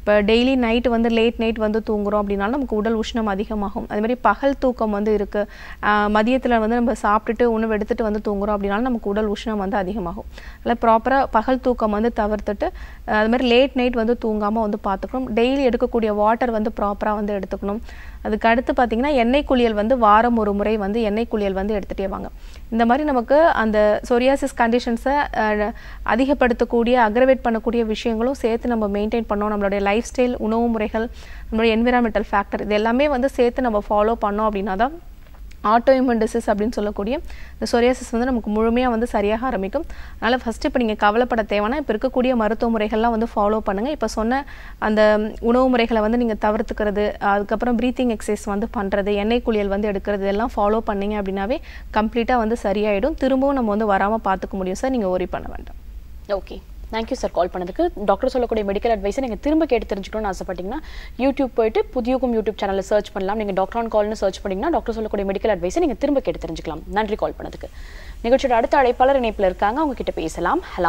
இப்போ டெய்லி நைட்டு வந்து லேட் நைட் வந்து தூங்குறோம் அப்படின்னாலும் நமக்கு உடல் உஷ்ணம் அதிகமாகும் அதே மாதிரி பகல் தூக்கம் வந்து இருக்குது மதியத்தில் வந்து நம்ம சாப்பிட்டுட்டு உணவு எடுத்துகிட்டு வந்து தூங்குறோம் அப்படின்னாலும் நமக்கு உடல் உஷ்ணம் வந்து அதிகமாகும் அதில் ப்ராப்பராக பகல் தூக்கம் வந்து தவிர்த்துட்டு அஹ், அது மாதிரி லேட் நைட் வந்து தூங்காமல் வந்து பார்த்துக்கணும் டெய்லி எடுக்கக்கூடிய வாட்டர் வந்து ப்ராப்பராக வந்து எடுத்துக்கணும் அதுக்கு அடுத்து பார்த்தீங்கன்னா எண்ணெய் குளியல் வந்து வாரம் ஒரு முறை வந்து எண்ணெய் குளியல் வந்து எடுத்துகிட்டே வாங்க இந்த மாதிரி நமக்கு அந்த சொரியாசிஸ் கண்டிஷன்ஸை அதிகப்படுத்தக்கூடிய அக்ரவேட் பண்ணக்கூடிய விஷயங்களும் சேர்த்து நம்ம மெயின்டைன் பண்ணோம் நம்மளுடைய லைஃப் ஸ்டைல் உணவு முறைகள் நம்மளுடைய என்விரான்மெண்டல் ஃபேக்டர் இது எல்லாமே வந்து சேர்த்து நம்ம ஃபாலோ பண்ணோம் அப்படின்னா தான் ஆட்டோஇம்யூன் டிசீஸ் அப்படின்னு சொல்லக்கூடிய இந்த சொரியாசிஸ் வந்து நமக்கு முழுமையாக வந்து சரியாக ஆரம்பிக்கும் அதனால் ஃபஸ்ட்டு இப்போ நீங்கள் கவலைப்பட தேவைன்னா இப்போ இருக்கக்கூடிய மருத்துவ முறைகள்லாம் வந்து ஃபாலோ பண்ணுங்கள் இப்போ சொன்ன அந்த உணவு முறைகளை வந்து நீங்கள் தவிர்த்துக்கிறது அதுக்கப்புறம் ப்ரீத்திங் எக்ஸசைஸ் வந்து பண்ணுறது எண்ணெய் குளியல் வந்து எடுக்கிறது இதெல்லாம் ஃபாலோ பண்ணீங்க அப்படின்னாவே கம்ப்ளீட்டாக வந்து சரியாயிடும் திரும்பவும் நம்ம வந்து வராமல் பார்த்துக்க முடியும் சார் நீங்கள் ஒரி பண்ண வேண்டாம் ஓகே தேங்க்யூ சார் கால் பண்ணதுக்கு டாக்டர் சொல்லக்கூடிய மெடிக்கல் அட்வைஸை நீங்கள் திரும்ப கேட்டு தெரிஞ்சுக்கணும்னு ஆசைப்பட்டீங்கன்னா யூடியூப் போயிட்டு புதியகும் யூடியூப் சேனலில் சர்ச் பண்ணலாம் நீங்கள் டாக்டர் ஆன் கால்னு சர்ச் பண்ணீங்கன்னா டாக்டர் சொல்லக்கூடிய மெடிக்கல் அட்வைஸை நீங்கள் திரும்ப கேட்டு தெரிஞ்சுக்கலாம் நன்றி கால் பண்ணதுக்கு நிகழ்ச்சியோட அடுத்த அழைப்பாளர் இணைப்பில் இருக்காங்க அவங்க கிட்ட பேசலாம் ஹலோ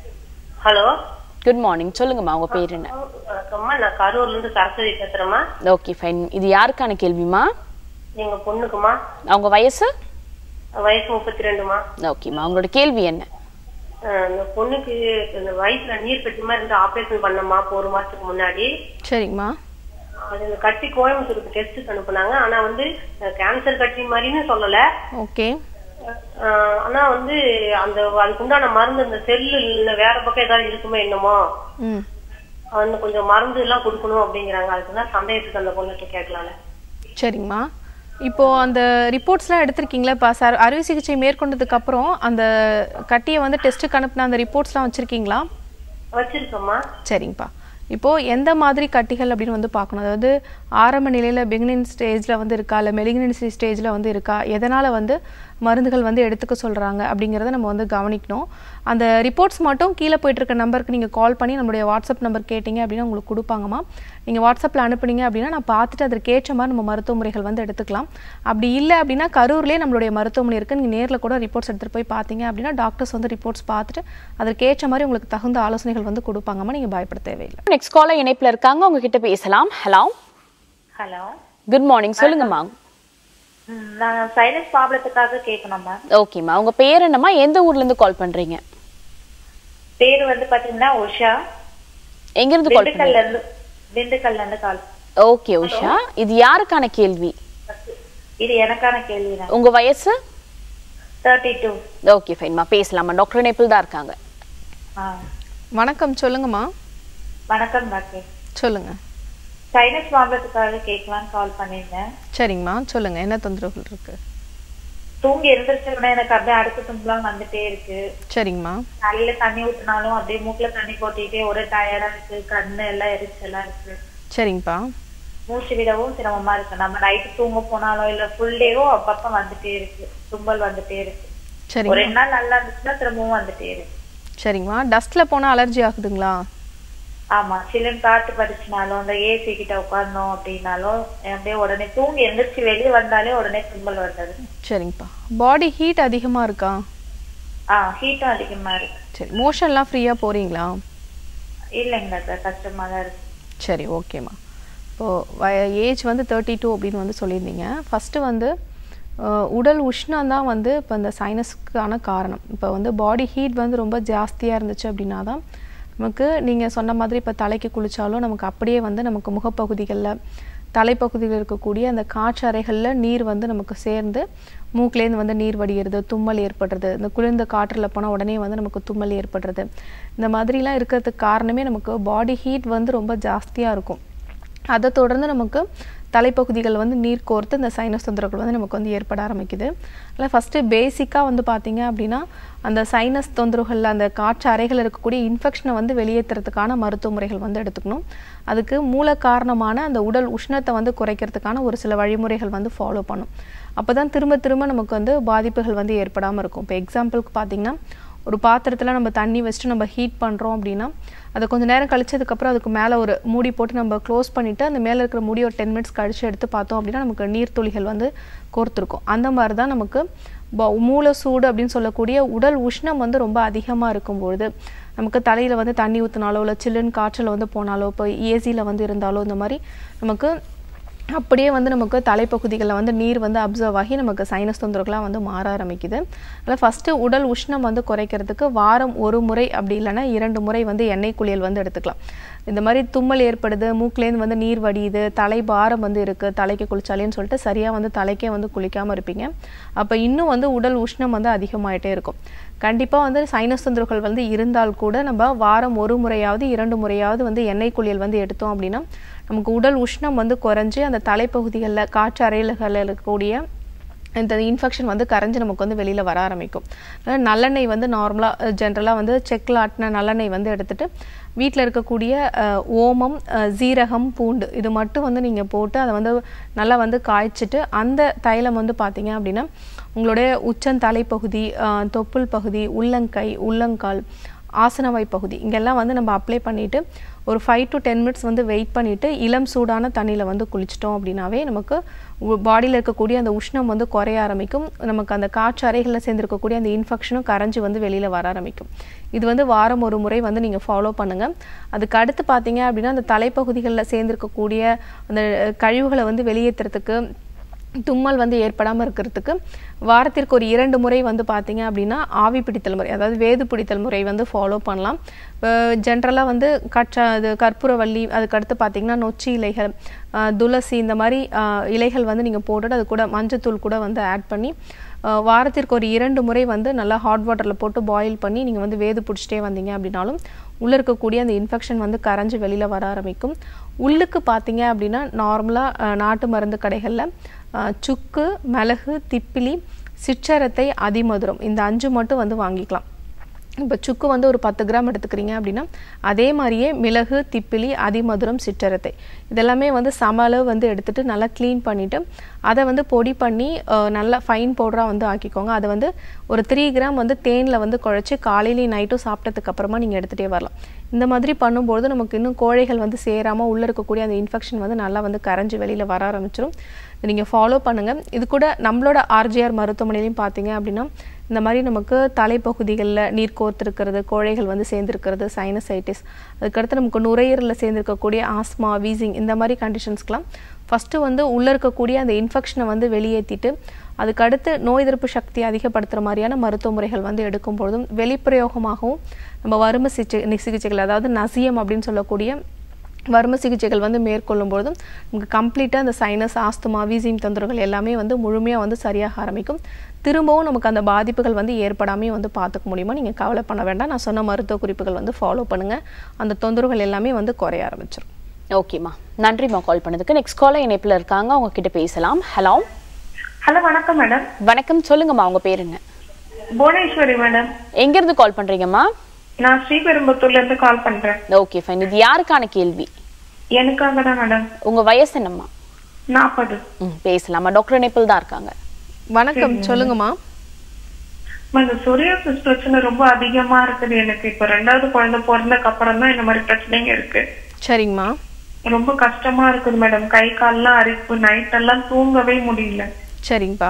ஹலோ குட் மார்னிங் சொல்லுங்கம்மா உங்க பேர் என்ன வணக்கம்மா நான் கரூர்ல இருந்து சரஸ்வதி பேசுறேம்மா ஓகே ஃபைன் இது யாருக்கான கேள்விமா எங்க பொண்ணுக்குமா அவங்க வயசு வயசு முப்பத்தி ரெண்டுமா ஓகேம்மா அவங்களோட கேள்வி என்ன அந்த பொண்ணுக்கு இந்த வயசுல நீர் கட்டி மாதிரி இருந்து ஆபரேஷன் பண்ணம்மா இப்போ ஒரு மாசத்துக்கு முன்னாடி சரிங்கம்மா அது இந்த கட்டி கோயம்புத்தூருக்கு டெஸ்ட்டுக்கு அனுப்புனாங்க ஆனா வந்து கேன்சர் கட்டி மாதிரின்னு சொல்லல ஓகே அஹ், ஆனா வந்து அந்த அதுக்கு உண்டான மருந்து இந்த செல்லு இல்ல வேற பக்கம் ஏதாவது இருக்குமோ என்னமோ ம் வந்து கொஞ்சம் மருந்து எல்லாம் கொடுக்கணும் அப்படிங்கிறாங்க அதுக்குதான் சந்தேகத்துக்கு அந்த பொண்ணுகிட்ட கேட்கலாம்ல சரிங்கம்மா இப்போ அந்த ரிப்போர்ட்ஸ்லாம் எடுத்திருக்கீங்களா இப்போ சார் அறுவை சிகிச்சை மேற்கொண்டதுக்கு அப்புறம் அந்த கட்டியை வந்து டெஸ்ட்டுக்கு அனுப்பின அந்த ரிப்போர்ட்ஸ்லாம் வச்சுருக்கீங்களா வச்சிருக்கோம்மா சரிங்கப்பா இப்போது எந்த மாதிரி கட்டிகள் அப்படின்னு வந்து பார்க்கணும் அதாவது ஆரம்ப நிலையில் பிகினிங் ஸ்டேஜில் வந்து இருக்கா இல்லை மெலிக்னன்சி ஸ்டேஜில் வந்து இருக்கா எதனால் வந்து மருந்துகள் வந்து எடுத்துக்க சொல்கிறாங்க அப்படிங்கிறத நம்ம வந்து கவனிக்கணும் அந்த ரிப்போர்ட்ஸ் மட்டும் கீழே போயிட்டு இருக்க நம்பருக்கு நீங்கள் கால் பண்ணி நம்மளுடைய வாட்ஸ்அப் நம்பர் கேட்டிங்க அப்படின்னா உங்களுக்கு கொடுப்பாங்கம்மா நீங்கள் வாட்ஸ்அப்பில் அனுப்புனீங்க அப்படின்னா நான் பார்த்துட்டு அதற்கு ஏற்ற மாதிரி நம்ம மருத்துவ முறைகள் வந்து எடுத்துக்கலாம் அப்படி இல்லை அப்படின்னா கரூர்லேயே நம்மளுடைய மருத்துவமனை இருக்குது நீங்கள் நேரில் கூட ரிப்போர்ட்ஸ் எடுத்துகிட்டு போய் பார்த்தீங்க அப்படின்னா டாக்டர்ஸ் வந்து ரிப்போர்ட்ஸ் பார்த்துட்டு அதற்கு ஏற்ற மாதிரி உங்களுக்கு தகுந்த ஆலோசனைகள் வந்து கொடுப்பாங்கம்மா நீங்கள் பயப்பட தேவையில்லை நெக்ஸ்ட் காலர் இணைப்பில் இருக்காங்க அவங்க கிட்ட பேசலாம் ஹலோ ஹலோ குட் மார்னிங் சொல்லுங்கம்மா ம், நான் சைனஸ் ப்ராப்ளத்துக்காக கேட்கணும் மேம் ஓகேம்மா உங்க பேர் என்னம்மா எந்த ஊர்ல இருந்து கால் பண்றீங்க பேர் வந்து பாத்தீங்கன்னா உஷா எங்க இருந்து கால் திண்டுக்கல்ல பண்றீங்க இருந்து திண்டுக்கல்ல இருந்து கால் ஓகே உஷா இது யாருக்கான கேள்வி இது எனக்கான கேள்வி தான் உங்க வயசு தேர்ட்டி டூ ஓகே ஃபைன்மா பேசலாமா டாக்டர் இணைப்பில் தான் இருக்காங்க வணக்கம் சொல்லுங்கம்மா வணக்கம் டாக்டர் சொல்லுங்கள் சைனஸ் ப்ராப்ளத்துக்காக கேட்கலான்னு கால் பண்ணியிருந்தேன் சரிங்கம்மா சொல்லுங்கள் என்ன தொந்தரவுகள் இருக்குது தூங்கி எழுந்திரிச்ச உடனே எனக்கு அப்படியே அடுத்த தும்பலாம் வந்துட்டே இருக்கு சரிங்கம்மா தலையில தண்ணி ஊத்தினாலும் அப்படியே மூக்குல தண்ணி கொட்டிட்டே ஒரே டயர்டா இருக்கு கண்ணு எல்லாம் எரிச்சலா இருக்கு சரிங்கப்பா மூச்சு விடவும் சிரமமா இருக்கு நம்ம நைட்டு தூங்க போனாலும் இல்ல ஃபுல் டேவும் அப்பப்ப வந்துட்டே இருக்கு தும்பல் வந்துட்டே இருக்கு ஒரு சரிங்க ரெண்டு நாள் நல்லா இருந்துச்சுன்னா திரும்பவும் வந்துட்டே இருக்கு சரிங்கம்மா டஸ்ட்டில் போனால் அலர்ஜி ஆகுதுங்களா ஆமா சிலன் காத்து படிச்சுனாலும் அந்த ஏசி கிட்ட உட்கார்ந்தோம் அப்படின்னாலும் அப்படியே உடனே தூங்கி எந்திரிச்சு வெளியே வந்தாலே உடனே தும்பல் வந்தது சரிங்கப்பா பாடி ஹீட் அதிகமாக இருக்கா ஆ ஹீட்டும் அதிகமா இருக்கு சரி மோஷன்லாம் ஃப்ரீயாக போகிறீங்களா இல்லைங்க டாக்டர் கஷ்டமா தான் இருக்கு சரி ஓகேம்மா இப்போது ஏஜ் வந்து தேர்ட்டி டூ அப்படின்னு வந்து சொல்லியிருந்தீங்க ஃபஸ்ட்டு வந்து அஹ், உடல் உஷ்ணம் தான் வந்து இப்போ இந்த சைனஸ்க்கான காரணம் இப்போ வந்து பாடி ஹீட் வந்து ரொம்ப ஜாஸ்தியாக இருந்துச்சு அப்படின்னா தான் நமக்கு நீங்கள் சொன்ன மாதிரி இப்போ தலைக்கு குளித்தாலும் நமக்கு அப்படியே வந்து நமக்கு முகப்பகுதிகளில் தலைப்பகுதியில் இருக்கக்கூடிய அந்த காற்று அறைகளில் நீர் வந்து நமக்கு சேர்ந்து மூக்குலேருந்து வந்து நீர் வடிகிறது தும்மல் ஏற்படுறது இந்த குளிர்ந்த காற்றில் போனால் உடனே வந்து நமக்கு தும்மல் ஏற்படுறது இந்த மாதிரிலாம் இருக்கிறதுக்கு காரணமே நமக்கு பாடி ஹீட் வந்து ரொம்ப ஜாஸ்தியாக இருக்கும் அதை தொடர்ந்து நமக்கு தலைப்பகுதிகள் வந்து நீர் கோர்த்து இந்த சைனஸ் தொந்தரவுகள் வந்து நமக்கு வந்து ஏற்பட ஆரம்பிக்குது அதில் ஃபஸ்ட்டு பேசிக்காக வந்து பார்த்தீங்க அப்படின்னா அந்த சைனஸ் தொந்தரவுகளில் அந்த காற்று அறைகள் இருக்கக்கூடிய இன்ஃபெக்ஷனை வந்து வெளியேற்றுறதுக்கான மருத்துவ முறைகள் வந்து எடுத்துக்கணும் அதுக்கு மூல காரணமான அந்த உடல் உஷ்ணத்தை வந்து குறைக்கிறதுக்கான ஒரு சில வழிமுறைகள் வந்து ஃபாலோ பண்ணும் அப்போ தான் திரும்ப திரும்ப நமக்கு வந்து பாதிப்புகள் வந்து ஏற்படாமல் இருக்கும் இப்போ எக்ஸாம்பிளுக்கு பார்த்தீங்கன்னா ஒரு பாத்திரத்தில் நம்ம தண்ணி வச்சுட்டு நம்ம ஹீட் பண்ணுறோம் அப்படின்னா அதை கொஞ்சம் நேரம் கழிச்சதுக்கப்புறம் அதுக்கு மேலே ஒரு மூடி போட்டு நம்ம க்ளோஸ் பண்ணிவிட்டு அந்த மேலே இருக்கிற மூடி ஒரு டென் மினிட்ஸ் கழிச்சு எடுத்து பார்த்தோம் அப்படின்னா நமக்கு நீர்த்துளிகள் வந்து கோர்த்துருக்கும் அந்த மாதிரி தான் நமக்கு ப- மூல சூடு அப்படின்னு சொல்லக்கூடிய உடல் உஷ்ணம் வந்து ரொம்ப அதிகமாக இருக்கும்பொழுது நமக்கு தலையில் வந்து தண்ணி ஊற்றினாலோ இல்லை சில்லுன்னு காய்ச்சல் வந்து போனாலோ இப்போ ஏசியில் வந்து இருந்தாலோ இந்த மாதிரி நமக்கு அப்படியே வந்து நமக்கு தலைப்பகுதிகளில் வந்து நீர் வந்து அப்சர்வ் ஆகி நமக்கு சைனஸ் தொந்தரவுகளாக வந்து மாற ஆரம்பிக்குது அதில் ஃபஸ்ட்டு உடல் உஷ்ணம் வந்து குறைக்கிறதுக்கு வாரம் ஒரு முறை அப்படி இல்லைன்னா இரண்டு முறை வந்து எண்ணெய் குளியல் வந்து எடுத்துக்கலாம் இந்த மாதிரி தும்மல் ஏற்படுது மூக்குலேருந்து வந்து நீர் வடியுது தலை பாரம் வந்து இருக்குது தலைக்கு குளிச்சாலேன்னு சொல்லிட்டு சரியாக வந்து தலைக்கே வந்து குளிக்காமல் இருப்பீங்க அப்போ இன்னும் வந்து உடல் உஷ்ணம் வந்து அதிகமாயிட்டே இருக்கும் கண்டிப்பாக வந்து சைனஸ் தொந்தரவுகள் வந்து இருந்தால் கூட நம்ம வாரம் ஒரு முறையாவது இரண்டு முறையாவது வந்து எண்ணெய் குளியல் வந்து எடுத்தோம் அப்படின்னா நமக்கு உடல் உஷ்ணம் வந்து குறைஞ்சு அந்த தலைப்பகுதிகளில் காற்று அறைகளுகளில் இருக்கக்கூடிய இந்த இன்ஃபெக்ஷன் வந்து கரைஞ்சு நமக்கு வந்து வெளியில் வர ஆரம்பிக்கும் அதனால நல்லெண்ணெய் வந்து நார்மலாக ஜென்ரலாக வந்து செக்கில் ஆட்டின நல்லெண்ணெய் வந்து எடுத்துட்டு வீட்டில் இருக்கக்கூடிய அஹ், ஓமம் அஹ், சீரகம் பூண்டு இது மட்டும் வந்து நீங்கள் போட்டு அதை வந்து நல்லா வந்து காய்ச்சிட்டு அந்த தைலம் வந்து பார்த்தீங்க அப்படின்னா உங்களுடைய உச்சந்தலை பகுதி அஹ், தொப்புள் பகுதி உள்ளங்கை உள்ளங்கால் ஆசனவாய் பகுதி இங்கெல்லாம் வந்து நம்ம அப்ளை பண்ணிவிட்டு ஒரு ஃபைவ் டு டென் மினிட்ஸ் வந்து வெயிட் பண்ணிவிட்டு இளம் சூடான தண்ணியில் வந்து குளிச்சிட்டோம் அப்படின்னாவே நமக்கு பாடியில் இருக்கக்கூடிய அந்த உஷ்ணம் வந்து குறைய ஆரம்பிக்கும் நமக்கு அந்த காற்று அறைகளில் சேர்ந்துருக்கக்கூடிய அந்த இன்ஃபெக்ஷனும் கரைஞ்சு வந்து வெளியில் வர ஆரம்பிக்கும் இது வந்து வாரம் ஒரு முறை வந்து நீங்கள் ஃபாலோ பண்ணுங்கள் அதுக்கு அடுத்து பார்த்தீங்க அப்படின்னா அந்த தலைப்பகுதிகளில் சேர்ந்துருக்கக்கூடிய அந்த கழிவுகளை வந்து வெளியேற்றுறதுக்கு தும்மல் வந்து ஏற்படாமல் இருக்கிறதுக்கு வாரத்திற்கு ஒரு இரண்டு முறை வந்து பார்த்தீங்க அப்படின்னா ஆவி பிடித்தல் முறை அதாவது வேது பிடித்தல் முறை வந்து ஃபாலோ பண்ணலாம் ஜென்ரலாக வந்து கற்ற அது கற்பூரவள்ளி அதுக்கடுத்து பார்த்தீங்கன்னா நொச்சி இலைகள் அஹ், துளசி இந்த மாதிரி அஹ், இலைகள் வந்து நீங்கள் போட்டுட்டு அது கூட மஞ்சத்தூள் கூட வந்து ஆட் பண்ணி அஹ், வாரத்திற்கு ஒரு இரண்டு முறை வந்து நல்லா ஹாட் வாட்டரில் போட்டு பாயில் பண்ணி நீங்கள் வந்து வேது பிடிச்சிட்டே வந்தீங்க அப்படின்னாலும் உள்ளே இருக்கக்கூடிய அந்த இன்ஃபெக்ஷன் வந்து கரைஞ்சு வெளியில் வர ஆரம்பிக்கும் உள்ளுக்கு பார்த்தீங்க அப்படின்னா நார்மலாக நாட்டு மருந்து கடைகளில் சுக்கு மிளகு திப்பிலி சிற்றரத்தை அதிமதுரம் இந்த அஞ்சு மட்டும் வந்து வாங்கிக்கலாம் இப்போ சுக்கு வந்து ஒரு பத்து கிராம் எடுத்துக்கிறீங்க அப்படின்னா அதே மாதிரியே மிளகு திப்பிலி அதிமதுரம் சிற்றரத்தை இதெல்லாமே வந்து சம அளவு வந்து எடுத்துட்டு நல்லா க்ளீன் பண்ணிவிட்டு அதை வந்து பொடி பண்ணி அஹ், நல்லா ஃபைன் பவுடராக வந்து ஆக்கிக்கோங்க அதை வந்து ஒரு த்ரீ கிராம் வந்து தேனில் வந்து குழச்சி காலையிலையும் நைட்டும் சாப்பிட்டதுக்கு அப்புறமா நீங்கள் எடுத்துகிட்டே வரலாம் இந்த மாதிரி பண்ணும்போது நமக்கு இன்னும் கோழைகள் வந்து சேராமல் உள்ளே இருக்கக்கூடிய அந்த இன்ஃபெக்ஷன் வந்து நல்லா வந்து கரைஞ்சு வெளியில் வர ஆரம்பிச்சிடும் நீங்கள் ஃபாலோ பண்ணுங்கள் இது கூட நம்மளோட ஆர்ஜிஆர் மருத்துவமனையிலையும் பார்த்தீங்க அப்படின்னா இந்த மாதிரி நமக்கு தலைப்பகுதிகளில் நீர் கோர்த்துருக்கிறது கோழைகள் வந்து சேர்ந்துருக்கிறது சைனசைட்டிஸ் அதுக்கடுத்து நமக்கு நுரையீரலில் சேர்ந்துருக்கக்கூடிய ஆஸ்மா வீசிங் இந்த மாதிரி கண்டிஷன்ஸ்க்கெலாம் ஃபஸ்ட்டு வந்து உள்ளே இருக்கக்கூடிய அந்த இன்ஃபெக்ஷனை வந்து வெளியேற்றிட்டு அதுக்கடுத்து நோய் எதிர்ப்பு சக்தி அதிகப்படுத்துகிற மாதிரியான மருத்துவ முறைகள் வந்து எடுக்கும் பொழுதும் வெளிப்பிரயோகமாகவும் நம்ம வறுமை சிகிச்சை சிகிச்சைகள் அதாவது நசியம் அப்படின்னு சொல்லக்கூடிய வறுமை சிகிச்சைகள் வந்து மேற்கொள்ளும் பொழுதும் நமக்கு கம்ப்ளீட்டாக அந்த சைனஸ் ஆஸ்துமா வீசிங் தொந்தரவுகள் எல்லாமே வந்து முழுமையாக வந்து சரியாக ஆரம்பிக்கும் திரும்பவும் நமக்கு அந்த பாதிப்புகள் வந்து ஏற்படாமே வந்து பார்த்துக்க முடியுமா நீங்கள் கவலை பண்ண வேண்டாம் நான் சொன்ன மருத்துவ குறிப்புகள் வந்து ஃபாலோ பண்ணுங்கள் அந்த தொந்தரவுகள் எல்லாமே வந்து குறைய ஆரம்பிச்சிடும் ஓகேம்மா நன்றிம்மா கால் பண்ணதுக்கு நெக்ஸ்ட் காலர் இணைப்பில் இருக்காங்க அவங்க கிட்ட பேசலாம் ஹலோ ஹலோ வணக்கம் மேடம் வணக்கம் சொல்லுங்கம்மா உங்க பேர் என்ன புவனேஸ்வரி மேடம் எங்க இருந்து கால் பண்றீங்கம்மா நான் ஸ்ரீபெரும்புத்தூர்ல இருந்து கால் பண்றேன் ஓகே ஃபைன் இது யாருக்கான கேள்வி எனக்காக தான் மேடம் உங்க வயசு என்னம்மா நாற்பது ம் பேசலாமா டாக்டர் இணைப்பில் தான் இருக்காங்க வணக்கம் சொல்லுங்கம்மா இந்த சொரியாசிஸ் பிரச்சனை ரொம்ப அதிகமா இருக்குது எனக்கு இப்ப ரெண்டாவது குழந்தை பிறந்ததுக்கு அப்புறம் தான் இந்த மாதிரி பிரச்சனைங்க இருக்கு சரிங்கம்மா ரொம்ப கஷ்டமா இருக்குது மேடம் கை கால்லாம் அரிப்பு நைட் எல்லாம் தூங்கவே முடியல சரிங்கப்பா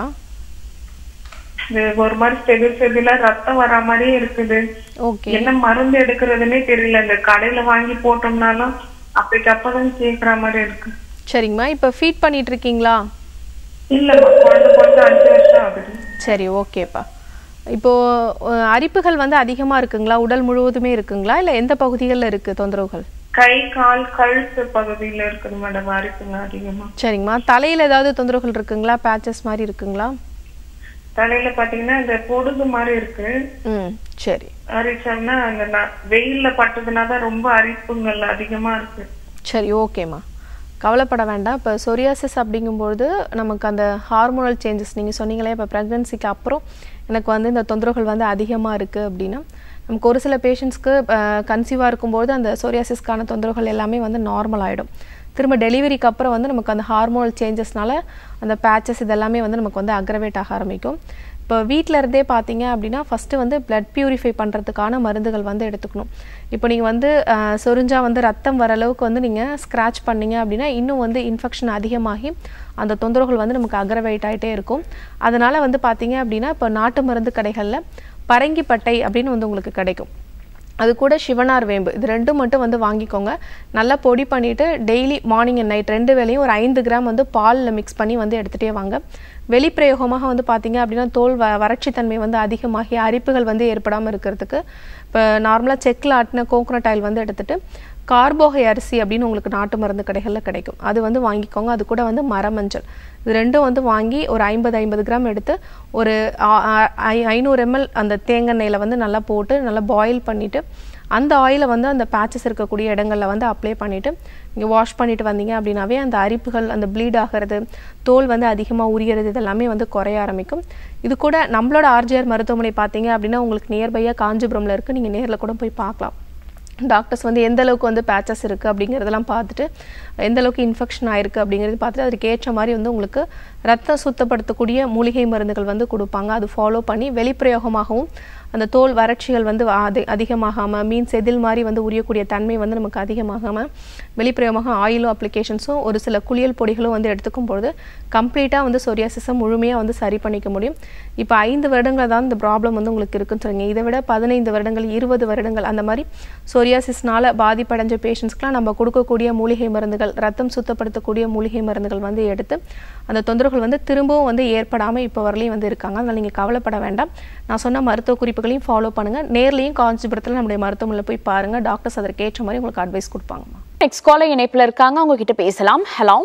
இது ஒரு மாதிரி செதில் செதிலா ரத்தம் வர மாதிரியே இருக்குது ஓகே என்ன மருந்து எடுக்கிறதுனே தெரியல இந்த கடையில வாங்கி போட்டோம்னாலும் அப்பைக்கு அப்பதான் கேக்குற மாதிரி இருக்கு சரிங்கம்மா இப்போ ஃபீட் பண்ணிட்டு இருக்கீங்களா இல்லம்மா குழந்தை பிறந்து அஞ்சு வருஷம் ஆகுது சரி ஓகேப்பா இப்போ அஹ், அரிப்புகள் வந்து அதிகமாக இருக்குங்களா உடல் முழுவதுமே இருக்குங்களா இல்லை எந்த பகுதிகளில் இருக்குது தொந்தரவுகள் கை கால் கழுத்து பகுதியில இருக்குது மேடம் அரிப்புங்க அதிகமா சரிங்கம்மா தலையில் ஏதாவது தொந்தரவுகள் இருக்குங்களா பேச்சஸ் மாதிரி இருக்குங்களா தலையில பாத்தீங்கன்னா இந்த பொடுகு மாதிரி இருக்கு ம் சரி அரிச்சோம்னா அந்த ந- வெயில்ல பட்டதுனா தான் ரொம்ப அரிப்புங்கள் அதிகமா இருக்கு சரி ஓகேம்மா கவலைப்பட வேண்டாம் இப்போ சொரியாசிஸ் அப்படிங்கும்பொழுது நமக்கு அந்த ஹார்மோனல் சேஞ்சஸ் நீங்கள் சொன்னீங்களே இப்போ ப்ரெக்னன்சிக்கு அப்புறம் எனக்கு வந்து இந்த தொந்தரவுகள் வந்து அதிகமாக இருக்குது அப்படின்னா நமக்கு ஒரு சில பேஷண்ட்ஸ்க்கு கன்சீவாக இருக்கும்போது அந்த சொரியாசிஸ்க்கான தொந்தரவுகள் எல்லாமே வந்து நார்மல் ஆகிடும் திரும்ப டெலிவரிக்கு அப்புறம் வந்து நமக்கு அந்த ஹார்மோனல் சேஞ்சஸ்னால அந்த பேச்சஸ் இதெல்லாமே வந்து நமக்கு வந்து அக்ரவேட் ஆக ஆரம்பிக்கும் இப்போ வீட்டில் இருந்தே பார்த்தீங்க அப்படின்னா ஃபஸ்ட்டு வந்து பிளட் பியூரிஃபை பண்ணுறதுக்கான மருந்துகள் வந்து எடுத்துக்கணும் இப்போ நீங்கள் வந்து அஹ், சொரிஞ்சா வந்து ரத்தம் வர அளவுக்கு வந்து நீங்கள் ஸ்க்ராட்ச் பண்ணீங்க அப்படின்னா இன்னும் வந்து இன்ஃபெக்ஷன் அதிகமாகி அந்த தொந்தரவுகள் வந்து நமக்கு அக்ரவேட் ஆகிட்டே இருக்கும் அதனால் வந்து பார்த்தீங்க அப்படின்னா இப்போ நாட்டு மருந்து கடைகளில் பரங்கிப்பட்டை அப்படின்னு வந்து உங்களுக்கு கிடைக்கும் அது கூட சிவனார் வேம்பு இது ரெண்டும் மட்டும் வந்து வாங்கிக்கோங்க நல்லா பொடி பண்ணிவிட்டு டெய்லி மார்னிங் அண்ட் நைட் ரெண்டு வேளையும் ஒரு ஐந்து கிராம் வந்து பாலில் மிக்ஸ் பண்ணி வந்து எடுத்துகிட்டே வாங்க வெளிப்பிரயோகமாக வந்து பார்த்தீங்க அப்படின்னா தோல் வ வறட்சித்தன்மை வந்து அதிகமாகி அரிப்புகள் வந்து ஏற்படாமல் இருக்கிறதுக்கு இப்போ நார்மலாக செக்கில் ஆட்டின கோகோனட் ஆயில் வந்து எடுத்துட்டு கார்போகை அரிசி அப்படின்னு உங்களுக்கு நாட்டு மருந்து கடைகளில் கிடைக்கும் அது வந்து வாங்கிக்கோங்க அது கூட வந்து மரமஞ்சள் இது ரெண்டும் வந்து வாங்கி ஒரு ஐம்பது ஐம்பது கிராம் எடுத்து ஒரு ஆ- ஆ- ஐ- ஐநூறு எம்எல் அந்த தேங்காய் எண்ணெயில் வந்து நல்லா போட்டு நல்லா பாயில் பண்ணிவிட்டு அந்த ஆயிலை வந்து அந்த பேச்சஸ் இருக்கக்கூடிய இடங்களில் வந்து அப்ளை பண்ணிவிட்டு நீங்கள் வாஷ் பண்ணிட்டு வந்தீங்க அப்படின்னாவே அந்த அரிப்புகள் அந்த ப்ளீட் ஆகிறது தோல் வந்து அதிகமாக உரியறது இதெல்லாமே வந்து குறைய ஆரம்பிக்கும் இது கூட நம்மளோட ஆர்ஜிஆர் மருத்துவமனை பார்த்தீங்க அப்படின்னா உங்களுக்கு நியர்பையாக காஞ்சிபுரமில் இருக்குது நீங்கள் நேரில் கூட போய் பார்க்கலாம் டாக்டர்ஸ் வந்து எந்த அளவுக்கு வந்து பேச்சஸ் இருக்குது அப்படிங்கிறதெல்லாம் பார்த்துட்டு எந்த அளவுக்கு இன்ஃபெக்ஷன் ஆயிருக்கு அப்படிங்கிறது பார்த்துட்டு அதுக்கு ஏற்ற மாதிரி வந்து உங்களுக்கு ரத்தம் சுத்தப்படுத்தக்கூடிய மூலிகை மருந்துகள் வந்து கொடுப்பாங்க அது ஃபாலோ பண்ணி வெளிப்பிரயோகமாகவும் அந்த தோல் வறட்சிகள் வந்து அதி அதிகமாகாமல் மீன் செதில் மாதிரி வந்து உரியக்கூடிய தன்மை வந்து நமக்கு அதிகமாகாமல் வெளிப்பிரயோகமாக ஆயிலும் அப்ளிகேஷன்ஸும் ஒரு சில குளியல் பொடிகளும் வந்து எடுத்துக்கும் பொழுது கம்ப்ளீட்டாக வந்து சொரியாசிஸை முழுமையாக வந்து சரி பண்ணிக்க முடியும் இப்போ ஐந்து வருடங்கள் தான் இந்த ப்ராப்ளம் வந்து உங்களுக்கு இருக்குன்னு சொல்லுங்க இதை விட பதினைந்து வருடங்கள் இருபது வருடங்கள் அந்த மாதிரி சொரியாசிஸ்னால பாதிப்படைஞ்ச பேஷண்ட்ஸ்க்குலாம் நம்ம கொடுக்கக்கூடிய மூலிகை மருந்துகள் ரத்தம் சுத்தப்படுத்தக்கூடிய மூலிகை மருந்துகள் வந்து எடுத்து அந்த தொந்தரவுகள் வந்து திரும்பவும் வந்து ஏற்படாமல் இப்போ வரலையும் வந்து இருக்காங்க அதனால் நீங்கள் கவலைப்பட வேண்டாம் நான் சொன்ன மருத்துவ குறிப்புகளையும் ஃபாலோ பண்ணுங்கள் நேர்லையும் காஞ்சிபுரத்தில் நம்முடைய மருத்துவமனையில் போய் பாருங்கள் டாக்டர்ஸ் அதற்கு ஏற்ற மாதிரி உங்களுக்கு அட்வைஸ் கொடுப்பாங்கம்மா நெக்ஸ்ட் காலர் இணைப்புல இருக்காங்க அவங்க கிட்ட பேசலாம் ஹலோ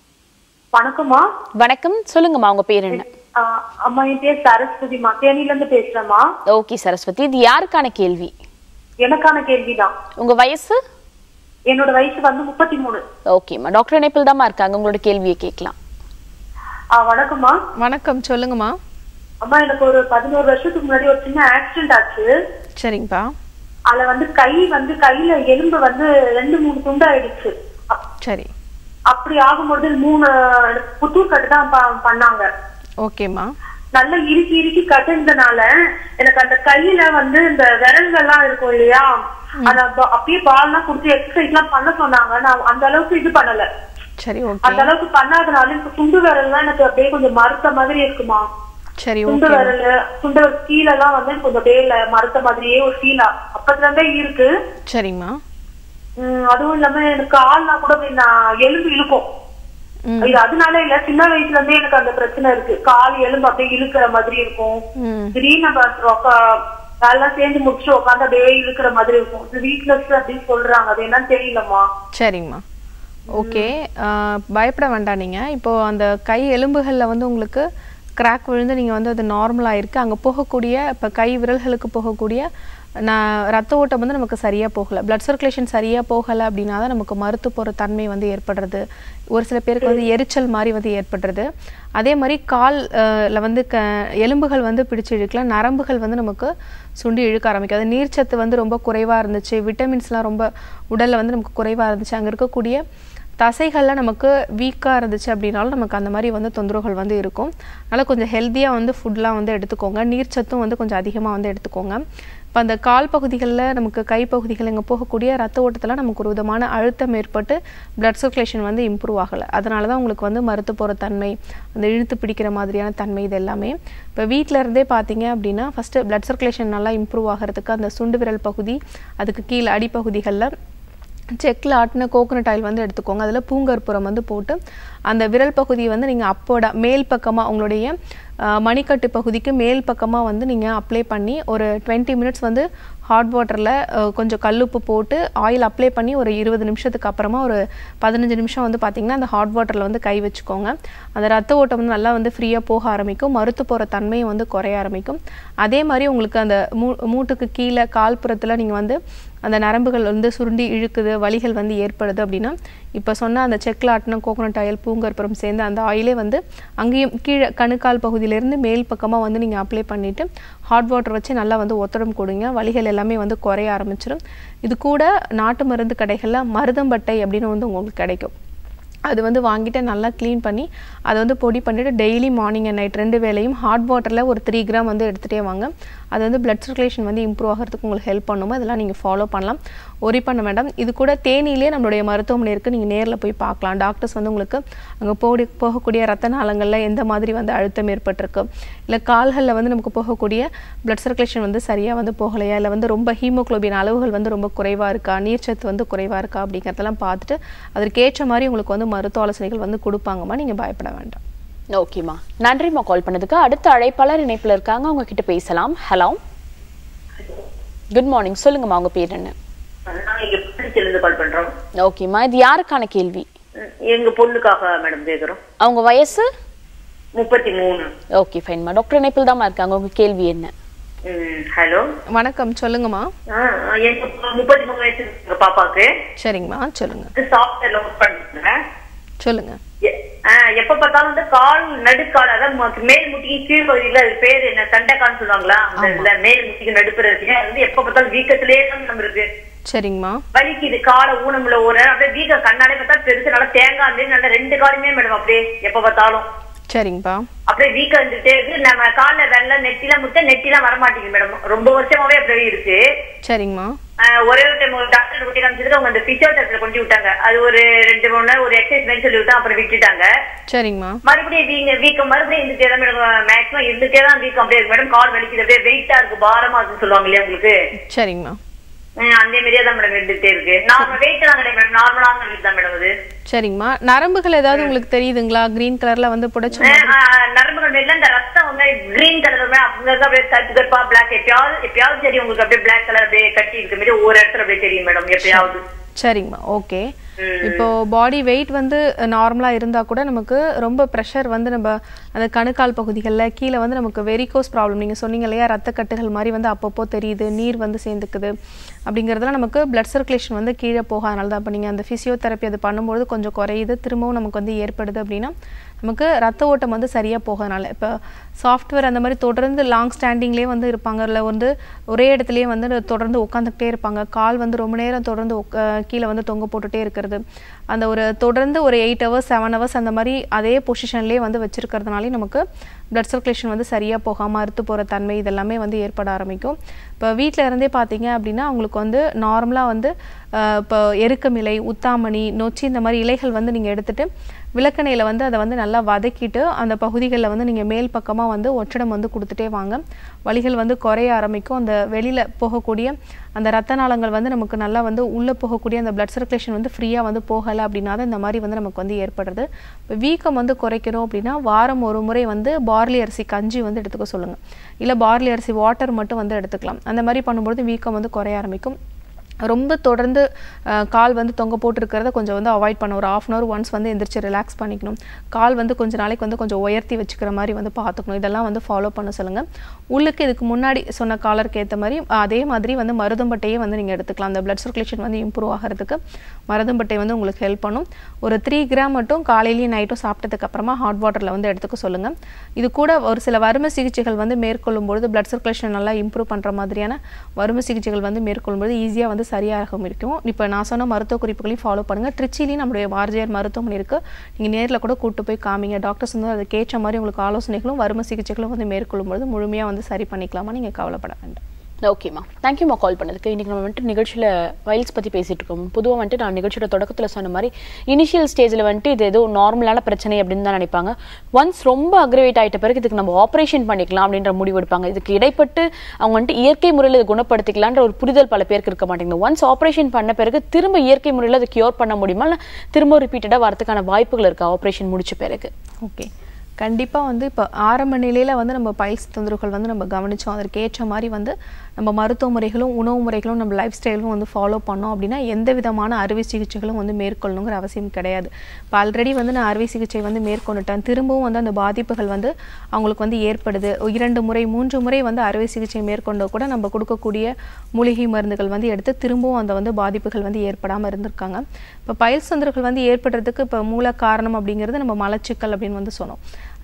வணக்கம்மா வணக்கம் சொல்லுங்கம்மா உங்க பேர் என்ன ஆஹ் அம்மா என் பேர் சரஸ்வதிமா தேனில இருந்து பேசுறேம்மா ஓகே சரஸ்வதி இது யாருக்கான கேள்வி எனக்கான கேள்விதான் உங்க வயசு என்னோட வயசு வந்து முப்பத்தி மூணு ஓகேம்மா டாக்டர் இணைப்பில் தாம்மா இருக்காங்க உங்களோட கேள்வியை கேட்கலாம் ஆஹ் வணக்கம்மா வணக்கம் சொல்லுங்கம்மா அம்மா எனக்கு ஒரு பதினோரு வருஷத்துக்கு முன்னாடி ஒரு சின்ன ஆக்சிடென்ட் ஆச்சு சரிங்கப்பா அதுல வந்து கை வந்து கையில எலும்பு வந்து ரெண்டு மூணு துண்டு ஆயிடுச்சு அப்- சரி அப்படி ஆகும்பொழுது மூணு புத்தூர் கட்டு தான் ப- பண்ணாங்க ஓகேம்மா நல்லா இறுக்கி இறுக்கி கட்டுனதுனால எனக்கு அந்த கையில வந்து இந்த விரல்கள்லாம் இருக்கும் இல்லையா அத ப- அப்படியே பால்லாம் கொடுத்து எக்ஸசைஸ் எல்லாம் பண்ண சொன்னாங்க நான் அந்த அளவுக்கு இது பண்ணல சரி ஓகே அந்த அளவுக்கு பண்ணாதனால இப்ப துண்டு விரல்லாம் எனக்கு அப்படியே கொஞ்சம் மறுத்த மாதிரி இருக்குமா சரி துண்டு ஓகே விரல் துண்டு விரல் கீழெல்லாம் வந்து கொஞ்சம் அப்படியே ல- மறுத்த மாதிரியே ஒரு ஃபீலா அப்பத்துல இருந்தே இருக்கு சரிங்கம்மா உம் அதுவும் இல்லாம எனக்கு கால்லாம் கூட அப்படி நான் எலும்பு இழுக்கும் ம். இது அதனால இல்ல சின்ன வயசுல இருந்தே எனக்கு அந்த பிரச்சனை இருக்கு கால் எலும்பு அப்படியே இழுக்கிற மாதிரி இருக்கும் ம் திடீர்னு நம்ம உக்கா- வேலைலாம் சேர்ந்து முடிச்சு உட்காந்து அப்படியே இழுக்கிற மாதிரி இருக்கும் இது வீக்னஸ் அப்படின்னு சொல்றாங்க அது என்னன்னு தெரியலம்மா சரிங்கம்மா ஓகே பயப்பட வேண்டாம் நீங்கள் இப்போது அந்த கை எலும்புகளில் வந்து உங்களுக்கு கிராக் விழுந்து நீங்கள் வந்து அது நார்மலாக இருக்குது அங்கே போகக்கூடிய இப்போ கை விரல்களுக்கு போகக்கூடிய நான் ரத்த ஓட்டம் வந்து நமக்கு சரியாக போகலை blood சர்க்குலேஷன் சரியாக போகலை அப்படின்னா தான் நமக்கு மறுத்து போகிற தன்மை வந்து ஏற்படுறது ஒரு சில பேருக்கு வந்து எரிச்சல் மாதிரி வந்து ஏற்படுறது அதே மாதிரி கால் அஹ், ல வந்து க எலும்புகள் வந்து பிடிச்சு இழுக்கலாம் நரம்புகள் வந்து நமக்கு சுண்டி இழுக்க ஆரம்பிக்கும் அது நீர்ச்சத்து வந்து ரொம்ப குறைவாக இருந்துச்சு விட்டமின்ஸ்லாம் ரொம்ப உடலில் வந்து நமக்கு குறைவாக இருந்துச்சு அங்கே இருக்கக்கூடிய தசைகள்லாம் நமக்கு வீக்காக இருந்துச்சு அப்படின்னாலும் நமக்கு அந்த மாதிரி வந்து தொந்தரவுகள் வந்து இருக்கும் அதனால் கொஞ்சம் ஹெல்த்தியாக வந்து ஃபுட்லாம் வந்து எடுத்துக்கோங்க நீர்ச்சத்தும் வந்து கொஞ்சம் அதிகமாக வந்து எடுத்துக்கோங்க இப்போ அந்த கால் பகுதிகளில் நமக்கு கை பகுதிகள் இங்கே போகக்கூடிய ரத்த ஓட்டத்தில் நமக்கு ஒரு விதமான அழுத்தம் ஏற்பட்டு blood சர்க்குலேஷன் வந்து இம்ப்ரூவ் ஆகலை அதனால தான் உங்களுக்கு வந்து மறுத்து போகிற தன்மை அந்த இழுத்து பிடிக்கிற மாதிரியான தன்மை இது எல்லாமே இப்போ வீட்டில் இருந்தே பார்த்தீங்க அப்படின்னா ஃபஸ்ட்டு blood சர்க்குலேஷன் நல்லா இம்ப்ரூவ் ஆகிறதுக்கு அந்த சுண்டு விரல் பகுதி அதுக்கு கீழே அடிப்பகுதிகளில் செக்கில் ஆட்டின கோகோனட் ஆயில் வந்து எடுத்துக்கோங்க அதில் பூங்கற்புரம் வந்து போட்டு அந்த விரல் பகுதியை வந்து நீங்கள் அப்போட மேல் பக்கமாக உங்களுடைய அஹ், மணிக்கட்டு பகுதிக்கு மேல் பக்கமாக வந்து நீங்கள் அப்ளை பண்ணி ஒரு டுவெண்ட்டி மினிட்ஸ் வந்து ஹாட் வாட்டரில் கொஞ்சம் கல்லுப்பு போட்டு ஆயில் அப்ளை பண்ணி ஒரு இருபது நிமிஷத்துக்கு அப்புறமா ஒரு பதினஞ்சு நிமிஷம் வந்து பார்த்தீங்கன்னா அந்த ஹாட் வாட்டரில் வந்து கை வச்சுக்கோங்க அந்த ரத்த ஓட்டம் வந்து நல்லா வந்து ஃப்ரீயாக போக ஆரம்பிக்கும் மறுத்து போகிற தன்மையும் வந்து குறைய ஆரம்பிக்கும் அதே மாதிரி உங்களுக்கு அந்த மூ மூட்டுக்கு கீழே கால்புறத்தில் நீங்கள் வந்து அந்த நரம்புகள் வந்து சுருண்டி இழுக்குது வலிகள் வந்து ஏற்படுது அப்படின்னா இப்போ சொன்ன அந்த செக்கில் ஆட்டின கோகோனட் ஆயில் பூங்கற்புறம் சேர்ந்து அந்த ஆயிலே வந்து அங்கேயும் கீழே கணுக்கால் பகுதியிலேருந்து மேல் பக்கமாக வந்து நீங்கள் அப்ளை பண்ணிவிட்டு ஹாட் வாட்டர் வச்சு நல்லா வந்து ஒத்தடம் கொடுங்க வலிகள் எல்லாமே வந்து குறைய ஆரம்பிச்சிடும் இது கூட நாட்டு மருந்து கடைகளில் மருதம்பட்டை அப்படின்னு வந்து உங்களுக்கு கிடைக்கும் அது வந்து வாங்கிட்டு நல்லா க்ளீன் பண்ணி அதை வந்து பொடி பண்ணிவிட்டு டெய்லி மார்னிங் அண்ட் நைட் ரெண்டு வேளையும் ஹாட் வாட்டரில் ஒரு த்ரீ கிராம் வந்து எடுத்துகிட்டே வாங்க அது வந்து பிளட் சர்க்குலேஷன் வந்து இம்ப்ரூவ் ஆகிறதுக்கு உங்களுக்கு ஹெல்ப் பண்ணுமோ இதெல்லாம் நீங்கள் ஃபாலோ பண்ணலாம் ஒரி பண்ண வேண்டாம் இது கூட தேனியிலே நம்மளுடைய மருத்துவமனை இருக்குது நீங்கள் நேரில் போய் பார்க்கலாம் டாக்டர்ஸ் வந்து உங்களுக்கு அங்கே போடி போகக்கூடிய ரத்த நாளங்களில் எந்த மாதிரி வந்து அழுத்தம் ஏற்பட்டிருக்கு இல்லை கால்களில் வந்து நமக்கு போகக்கூடிய பிளட் சர்க்குலேஷன் வந்து சரியாக வந்து போகலையா இல்லை வந்து ரொம்ப ஹீமோகுளோபின் அளவுகள் வந்து ரொம்ப குறைவாக இருக்கா நீர்ச்சத்து வந்து குறைவாக இருக்கா அப்படிங்கிறதெல்லாம் பார்த்துட்டு அதற்கேற்ற மாதிரி உங்களுக்கு வந்து மருத்துவ ஆலோசனைகள் வந்து கொடுப்பாங்கம்மா நீங்கள் பயப்பட வேண்டாம் ஓகேம்மா நன்றிம்மா கால் பண்ணதுக்கு அடுத்த அழைப்பாளர் இணைப்புல இருக்காங்க அவங்க கிட்ட பேசலாம் ஹலோ குட் மார்னிங் சொல்லுங்கம்மா உங்க பேர் என்ன நாங்க இங்க திருச்சியிலிருந்து கால் பண்றோம் ஓகேம்மா இது யாருக்கான கேள்வி ம், எங்க பொண்ணுக்காக மேடம் கேக்குறோம் அவங்க வயசு முப்பத்தி மூணு ஓகே ஃபைன்மா டாக்டர் இணைப்பில் தாம்மா இருக்காங்க உங்க கேள்வி என்ன ஹலோ வணக்கம் சொல்லுங்கம்மா எனக்கு முப்பத்தி மூணு வயசு இருக்கு பாப்பாக்கு சரிங்கம்மா சொல்லுங்கள் சாஃப்ட்வேர்ல ஒர்க் பண்றேன் சொல்லுங்கள் எ- ஆ, எப்ப பார்த்தாலும் வந்து கால் நடுக்கால் அதாவது ம- மேல் முட்டிக்கு கீழ் பகுதியில அது பேரு என்ன சண்டைக்கால்னு சொல்லுவாங்களா அந்த இதுல மேல் முட்டிக்கு நடுப்புற இருக்கு அது வந்து எப்ப பார்த்தாலும் வீக்கத்திலே தான் நம்ம இருக்கு சரிங்கம்மா வலிக்குது காலை ஊனமுல ஒரு அப்படியே வீக்க கண்ணாலே பார்த்தா பெருசு நல்லா தேங்காய் மாதிரி நல்லா ரெண்டு காலுமே மேடம் அப்படியே எப்ப பார்த்தாலும் சரிங்கப்பா அப்படியே வீக்கா இருந்துட்டே இருக்கு நம்ம கால்ல வெள்ளம் நெத்திலாம் முட்டை நெத்திலாம் வரமாட்டேங்குது மேடம் ரொம்ப வருஷமாவே அப்படியே இருக்கு சரிங்கம்மா ஆஹ் ஒரே ஒரு டைம் ஒரு டாக்டர் கொண்டு காமிச்சதுக்கு அவங்க அந்த பிசியோதெரபில கொண்டு விட்டாங்க அது ஒரு ரெண்டு மூணு நாள் ஒரு எக்ஸசைஸ் மாதிரி சொல்லி விட்டா அப்புறம் விட்டுட்டாங்க சரிங்கம்மா மறுபடியும் வீங்க வீக்கம் மறுபடியும் இருந்துட்டே தான் மேடம் மேக்ஸிமம் இருந்துட்டே தான் வீக்கம் அப்படியே இருக்கு மேடம் கால் வலிக்குது அப்படியே வெயிட்டா இருக்கு பாரமா இருக்குன்னு சொல்லுவாங்க இல்லையா உங்களுக்கு சரிங்கம்மா ஹம், அந்த மாதிரியே தான் மேடம் இருந்துட்டே இருக்கு நார்மல் வெயிட் தான் கிடையாது மேடம் நார்மலான வெயிட் தான் மேடம் அது சரிங்கம்மா நரம்புகள் ஏதாவது உங்களுக்கு தெரியுதுங்களா கிரீன் கலர்ல வந்து புடைச்ச ஆஹ் மாதிரி ஆஹ் நரம்புகள் மேல இந்த ரத்தம் வந்து கிரீன் கலர் அப்படியே அப்படியே கருப்பு கருப்பா பிளாக் எப்பயாவது எப்பயாவது தெரியும் உங்களுக்கு அப்படியே பிளாக் கலர் அப்படியே கட்டி இருக்க மாதிரி ஒவ்வொரு இடத்துல அப்படியே தெரியும் மேடம் எப்பயாவது சரிங்கம்மா ஓகே இப்போ பாடி வெயிட் வந்து நார்மலாக இருந்தால் கூட நமக்கு ரொம்ப ப்ரெஷர் வந்து நம்ம அந்த கணுக்கால் பகுதிகளில் கீழே வந்து நமக்கு வெரிகோஸ் ப்ராப்ளம் நீங்கள் சொன்னீங்க இல்லையா ரத்தக்கட்டுகள் மாதிரி வந்து அப்பப்போ தெரியுது நீர் வந்து சேர்ந்துக்குது அப்படிங்கிறதுலாம் நமக்கு பிளட் சர்க்குலேஷன் வந்து கீழே போகாதனால தான் இப்போ நீங்கள் அந்த ஃபிசியோதெரப்பி அது பண்ணும்போது கொஞ்சம் குறையுது திரும்பவும் நமக்கு வந்து ஏற்படுது அப்படின்னா நமக்கு ரத்த ஓட்டம் வந்து சரியாக போகாதனால இப்போ சாஃப்ட்வேர் அந்த மாதிரி தொடர்ந்து லாங் ஸ்டாண்டிங்லேயே வந்து இருப்பாங்க இல்லை வந்து ஒரே இடத்துலயே வந்து தொடர்ந்து உட்காந்துக்கிட்டே இருப்பாங்க கால் வந்து ரொம்ப நேரம் தொடர்ந்து உக்க- கீழே வந்து தொங்க போட்டுட்டே இருக்கிறது அந்த ஒரு தொடர்ந்து ஒரு எயிட் ஹவர்ஸ் செவன் ஹவர்ஸ் அந்த மாதிரி அதே பொசிஷன்லேயே வந்து வச்சிருக்கிறதுனாலே நமக்கு பிளட் சர்க்குலேஷன் வந்து சரியாக போகாமல் அறுத்து போகிற தன்மை இதெல்லாமே வந்து ஏற்பட ஆரம்பிக்கும் இப்போ வீட்டில் இருந்தே பார்த்தீங்க அப்படின்னா அவங்களுக்கு வந்து நார்மலாக வந்து அஹ், இப்போ எருக்கமிலை உத்தாமணி நொச்சி இந்த மாதிரி இலைகள் வந்து நீங்கள் எடுத்துட்டு விளக்கெண்ணெயில் வந்து அதை வந்து நல்லா வதக்கிட்டு அந்த பகுதிகளில் வந்து நீங்கள் மேல் பக்கமாக வந்து ஒற்றடம் வந்து கொடுத்துட்டே வாங்க வலிகள் வந்து குறைய ஆரம்பிக்கும் அந்த வெளியில் போகக்கூடிய அந்த ரத்த நாளங்கள் வந்து நமக்கு நல்லா வந்து உள்ளே போகக்கூடிய அந்த பிளட் சர்க்குலேஷன் வந்து ஃப்ரீயாக வந்து போகலை அப்படின்னா தான் இந்த மாதிரி வந்து நமக்கு வந்து ஏற்படுறது இப்போ வீக்கம் வந்து குறைக்கணும் அப்படின்னா வாரம் ஒரு முறை வந்து பார்லி அரிசி கஞ்சி வந்து எடுத்துக்க சொல்லுங்கள் இல்லை பார்லி அரிசி வாட்டர் மட்டும் வந்து எடுத்துக்கலாம் அந்த மாதிரி பண்ணும்பொழுது வீக்கம் வந்து குறைய ஆரம்பிக்கும் ரொம்ப தொடர்ந்து அஹ், கால் வந்து தொங்க போட்டிருக்கிறத கொஞ்சம் வந்து அவாய்ட் பண்ண ஒரு ஆஃப் அன் ஹவர் ஒன்ஸ் வந்து எந்திரிச்சு ரிலாக்ஸ் பண்ணிக்கணும் கால் வந்து கொஞ்ச நாளைக்கு வந்து கொஞ்சம் உயர்த்தி வச்சுக்கிற மாதிரி வந்து பார்த்துக்கணும் இதெல்லாம் வந்து ஃபாலோ பண்ண சொல்லுங்கள் உள்ளுக்கு இதுக்கு முன்னாடி சொன்ன காலருக்கு ஏற்ற மாதிரி அதே மாதிரி வந்து மருதம்பட்டையே வந்து நீங்கள் எடுத்துக்கலாம் அந்த பிளட் சர்க்குலேஷன் வந்து இம்ப்ரூவ் ஆகிறதுக்கு மருதம்பட்டை வந்து உங்களுக்கு ஹெல்ப் பண்ணும் ஒரு த்ரீ கிராம் மட்டும் காலையிலையும் நைட்டும் சாப்பிட்டதுக்கு அப்புறமா ஹாட் வாட்டரில் வந்து எடுத்துக்க சொல்லுங்கள் இது கூட ஒரு சில வரும சிகிச்சைகள் வந்து மேற்கொள்ளும் பொழுது பிளட் சர்க்குலேஷன் நல்லா இம்ப்ரூவ் பண்ணுற மாதிரியான வரும சிகிச்சைகள் வந்து மேற்கொள்ளும்போது ஈஸியாக வந்து சரியாக இருக்கும் இப்போ நான் சொன்ன மருத்துவ குறிப்புகளையும் ஃபாலோ பண்ணுங்கள் ட்ரிச்சிலையும் நம்மளுடைய ஆர்ஜிஆர் மருத்துவமனை இருக்குது நீங்கள் நேரில் கூட கூட்டு போய் காமிங்க டாக்டர்ஸ் வந்து அதுக்கேற்ற மாதிரி உங்களுக்கு ஆலோசனைகளும் வரும சிகிச்சைகளும் வந்து மேற்கொள்ளும் பொழுது முழுமையாக வந்து சரி பண்ணிக்கலாமா நீங்கள் கவலைப்பட வேண்டாம் ஓகேம்மா தேங்க்யூம்மா கால் பண்ணதுக்கு இன்னைக்கு நம்ம வந்துட்டு நிகழ்ச்சியில் வைல்ஸ் பற்றி பேசிட்டு இருக்கோம் பொதுவாக வந்துட்டு நான் நிகழ்ச்சியோட தொடக்கத்தில் சொன்ன மாதிரி இனிஷியல் ஸ்டேஜில் வந்துட்டு இது ஏதோ நார்மலான பிரச்சனை அப்படின்னு தான் நினைப்பாங்க ஒன்ஸ் ரொம்ப அக்ரவேட் ஆயிட்ட பிறகு இதுக்கு நம்ம ஆப்ரேஷன் பண்ணிக்கலாம் அப்படின்ற முடிவு எடுப்பாங்க இதுக்கு இடைப்பட்டு அவங்க வந்துட்டு இயற்கை முறையில் இதை குணப்படுத்திக்கலான்ற ஒரு புரிதல் பல பேருக்கு இருக்க மாட்டேங்குது ஒன்ஸ் ஆப்ரேஷன் பண்ண பிறகு திரும்ப இயற்கை முறையில் அதை கியூர் பண்ண முடியுமா இல்லை திரும்ப ரிப்பீட்டடாக வரதுக்கான வாய்ப்புகள் இருக்கா ஆப்ரேஷன் முடிச்ச பிறகு ஓகே கண்டிப்பாக வந்து இப்போ ஆரம்ப நிலையில் வந்து நம்ம பைல்ஸ் தொந்தரவுகள் வந்து நம்ம கவனித்தோம் அதற்கு ஏற்ற மாதிரி வந்து நம்ம மருத்துவ முறைகளும் உணவு முறைகளும் நம்ம லைஃப் ஸ்டைலும் வந்து ஃபாலோ பண்ணோம் அப்படின்னா எந்த விதமான அறுவை சிகிச்சைகளும் வந்து மேற்கொள்ளணுங்கிற அவசியம் கிடையாது இப்போ ஆல்ரெடி வந்து நான் அறுவை சிகிச்சை வந்து மேற்கொண்டுட்டேன் திரும்பவும் வந்து அந்த பாதிப்புகள் வந்து அவங்களுக்கு வந்து ஏற்படுது இரண்டு முறை மூன்று முறை வந்து அறுவை சிகிச்சை மேற்கொண்டு கூட நம்ம கொடுக்கக்கூடிய மூலிகை மருந்துகள் வந்து எடுத்து திரும்பவும் அந்த வந்து பாதிப்புகள் வந்து ஏற்படாமல் இருந்திருக்காங்க இப்போ பயிர் தொந்தரவுகள் வந்து ஏற்படுறதுக்கு இப்போ மூல காரணம் அப்படிங்கிறது நம்ம மலச்சிக்கல் அப்படின்னு வந்து சொன்னோம்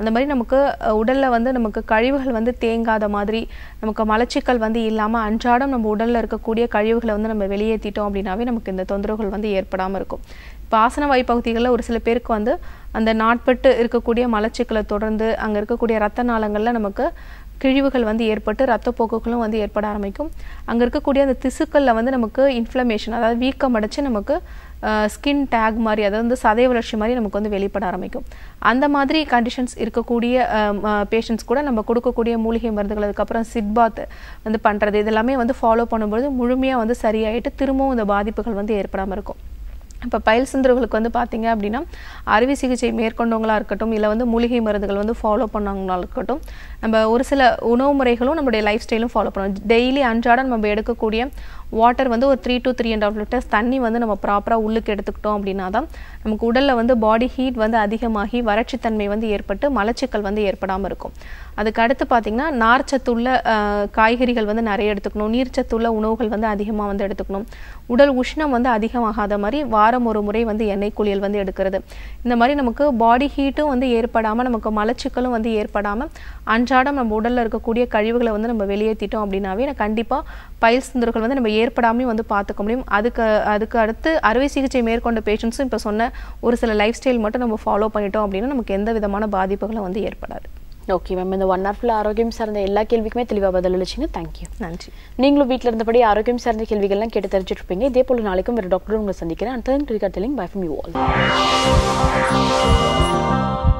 அந்த மாதிரி நமக்கு அஹ், உடல்ல வந்து நமக்கு கழிவுகள் வந்து தேங்காத மாதிரி நமக்கு மலச்சிக்கல் வந்து இல்லாமல் அன்றாடம் நம்ம உடல்ல இருக்கக்கூடிய கழிவுகளை வந்து நம்ம வெளியேற்றிட்டோம் அப்படின்னாவே நமக்கு இந்த தொந்தரவுகள் வந்து ஏற்படாமல் இருக்கும் இப்போ ஆசன வாய் பகுதிகளில் ஒரு சில பேருக்கு வந்து அந்த நாட்பட்டு இருக்கக்கூடிய மலச்சிக்கலை தொடர்ந்து அங்கே இருக்கக்கூடிய ரத்த நாளங்களில் நமக்கு கிழிவுகள் வந்து ஏற்பட்டு ரத்தப்போக்குகளும் வந்து ஏற்பட ஆரம்பிக்கும் அங்கே இருக்கக்கூடிய அந்த திசுக்களில் வந்து நமக்கு இன்ஃப்ளமேஷன் அதாவது வீக்கம் அடைச்சு நமக்கு ஸ்கின் டேக் மாதிரி அதாவது வந்து சதை வளர்ச்சி மாதிரி நமக்கு வந்து வெளிப்பட ஆரம்பிக்கும் அந்த மாதிரி கண்டிஷன்ஸ் இருக்கக்கூடிய பேஷண்ட்ஸ் கூட நம்ம கொடுக்கக்கூடிய மூலிகை மருந்துகள் அதுக்கப்புறம் சிட் பாத் வந்து பண்ணுறது இதெல்லாமே வந்து ஃபாலோ பண்ணும்பொழுது முழுமையாக வந்து சரியாயிட்டு திரும்பவும் இந்த பாதிப்புகள் வந்து ஏற்படாமல் இருக்கும் இப்போ பயில் சிந்தர்களுக்கு வந்து பார்த்தீங்க அப்படின்னா அறுவை சிகிச்சை மேற்கொண்டவங்களா இருக்கட்டும் இல்லை வந்து மூலிகை மருந்துகள் வந்து ஃபாலோ பண்ணவங்களா இருக்கட்டும் நம்ம ஒரு சில உணவு முறைகளும் நம்மளுடைய லைஃப் ஸ்டைலும் ஃபாலோ பண்ணணும் டெய்லி அன்றாடம் நம்ம எடுக்கக்கூடிய வாட்டர் வந்து ஒரு three to three and half litres தண்ணி வந்து நம்ம ப்ராப்பராக உள்ளுக்கு எடுத்துக்கிட்டோம் அப்படின்னா தான் நமக்கு உடலில் வந்து பாடி ஹீட் வந்து அதிகமாகி வறட்சித்தன்மை வந்து ஏற்பட்டு மலச்சிக்கல் வந்து ஏற்படாமல் இருக்கும் அதுக்கு அடுத்து பார்த்தீங்கன்னா நார்ச்சத்துள்ள அஹ், காய்கறிகள் வந்து நிறைய எடுத்துக்கணும் நீர்ச்சத்துள்ள உணவுகள் வந்து அதிகமாக வந்து எடுத்துக்கணும் உடல் உஷ்ணம் வந்து அதிகமாகாத மாதிரி வாரம் ஒரு முறை வந்து எண்ணெய் குளியல் வந்து எடுக்கிறது இந்த மாதிரி நமக்கு பாடி ஹீட்டும் வந்து ஏற்படாமல் நமக்கு மலச்சிக்கலும் வந்து ஏற்படாமல் அன்றாடம் நம்ம உடலில் இருக்கக்கூடிய கழிவுகளை வந்து நம்ம வெளியேற்றிட்டோம் அப்படின்னாவே நான் கண்டிப்பாக பயில் சிந்தர்கள் வந்து நம்ம ஏற்படாமே வந்து பார்த்துக்க முடியும் அதுக்கு அதுக்கு அடுத்து அறுவை சிகிச்சை மேற்கொண்ட பேஷண்ட்ஸும் இப்போ சொன்ன ஒரு சில லைஃப் ஸ்டைல் மட்டும் நம்ம ஃபாலோ பண்ணிட்டோம் அப்படின்னா நமக்கு எந்த விதமான பாதிப்புகளும் வந்து ஏற்படாது ஓகே மேம் இந்த ஒன் ஹவர்ஃபுல் ஆரோக்கியம் சார்ந்த எல்லா கேள்விக்குமே தெளிவாக பதில் அளிச்சிங்க தேங்க்யூ நன்றி நீங்களும் வீட்டில் இருந்தபடி ஆரோக்கியம் சார்ந்த கேள்விகள்லாம் கேட்டு தெரிஞ்சுட்டு இருப்பீங்க இதே போல நாளைக்கும் வேறு டாக்டரும் உங்களை சந்திக்கிறேன் அண்ட் தேர்ட் ரிகார்ட் டெலிங் பை ஃப்ரம் யூ ஆல்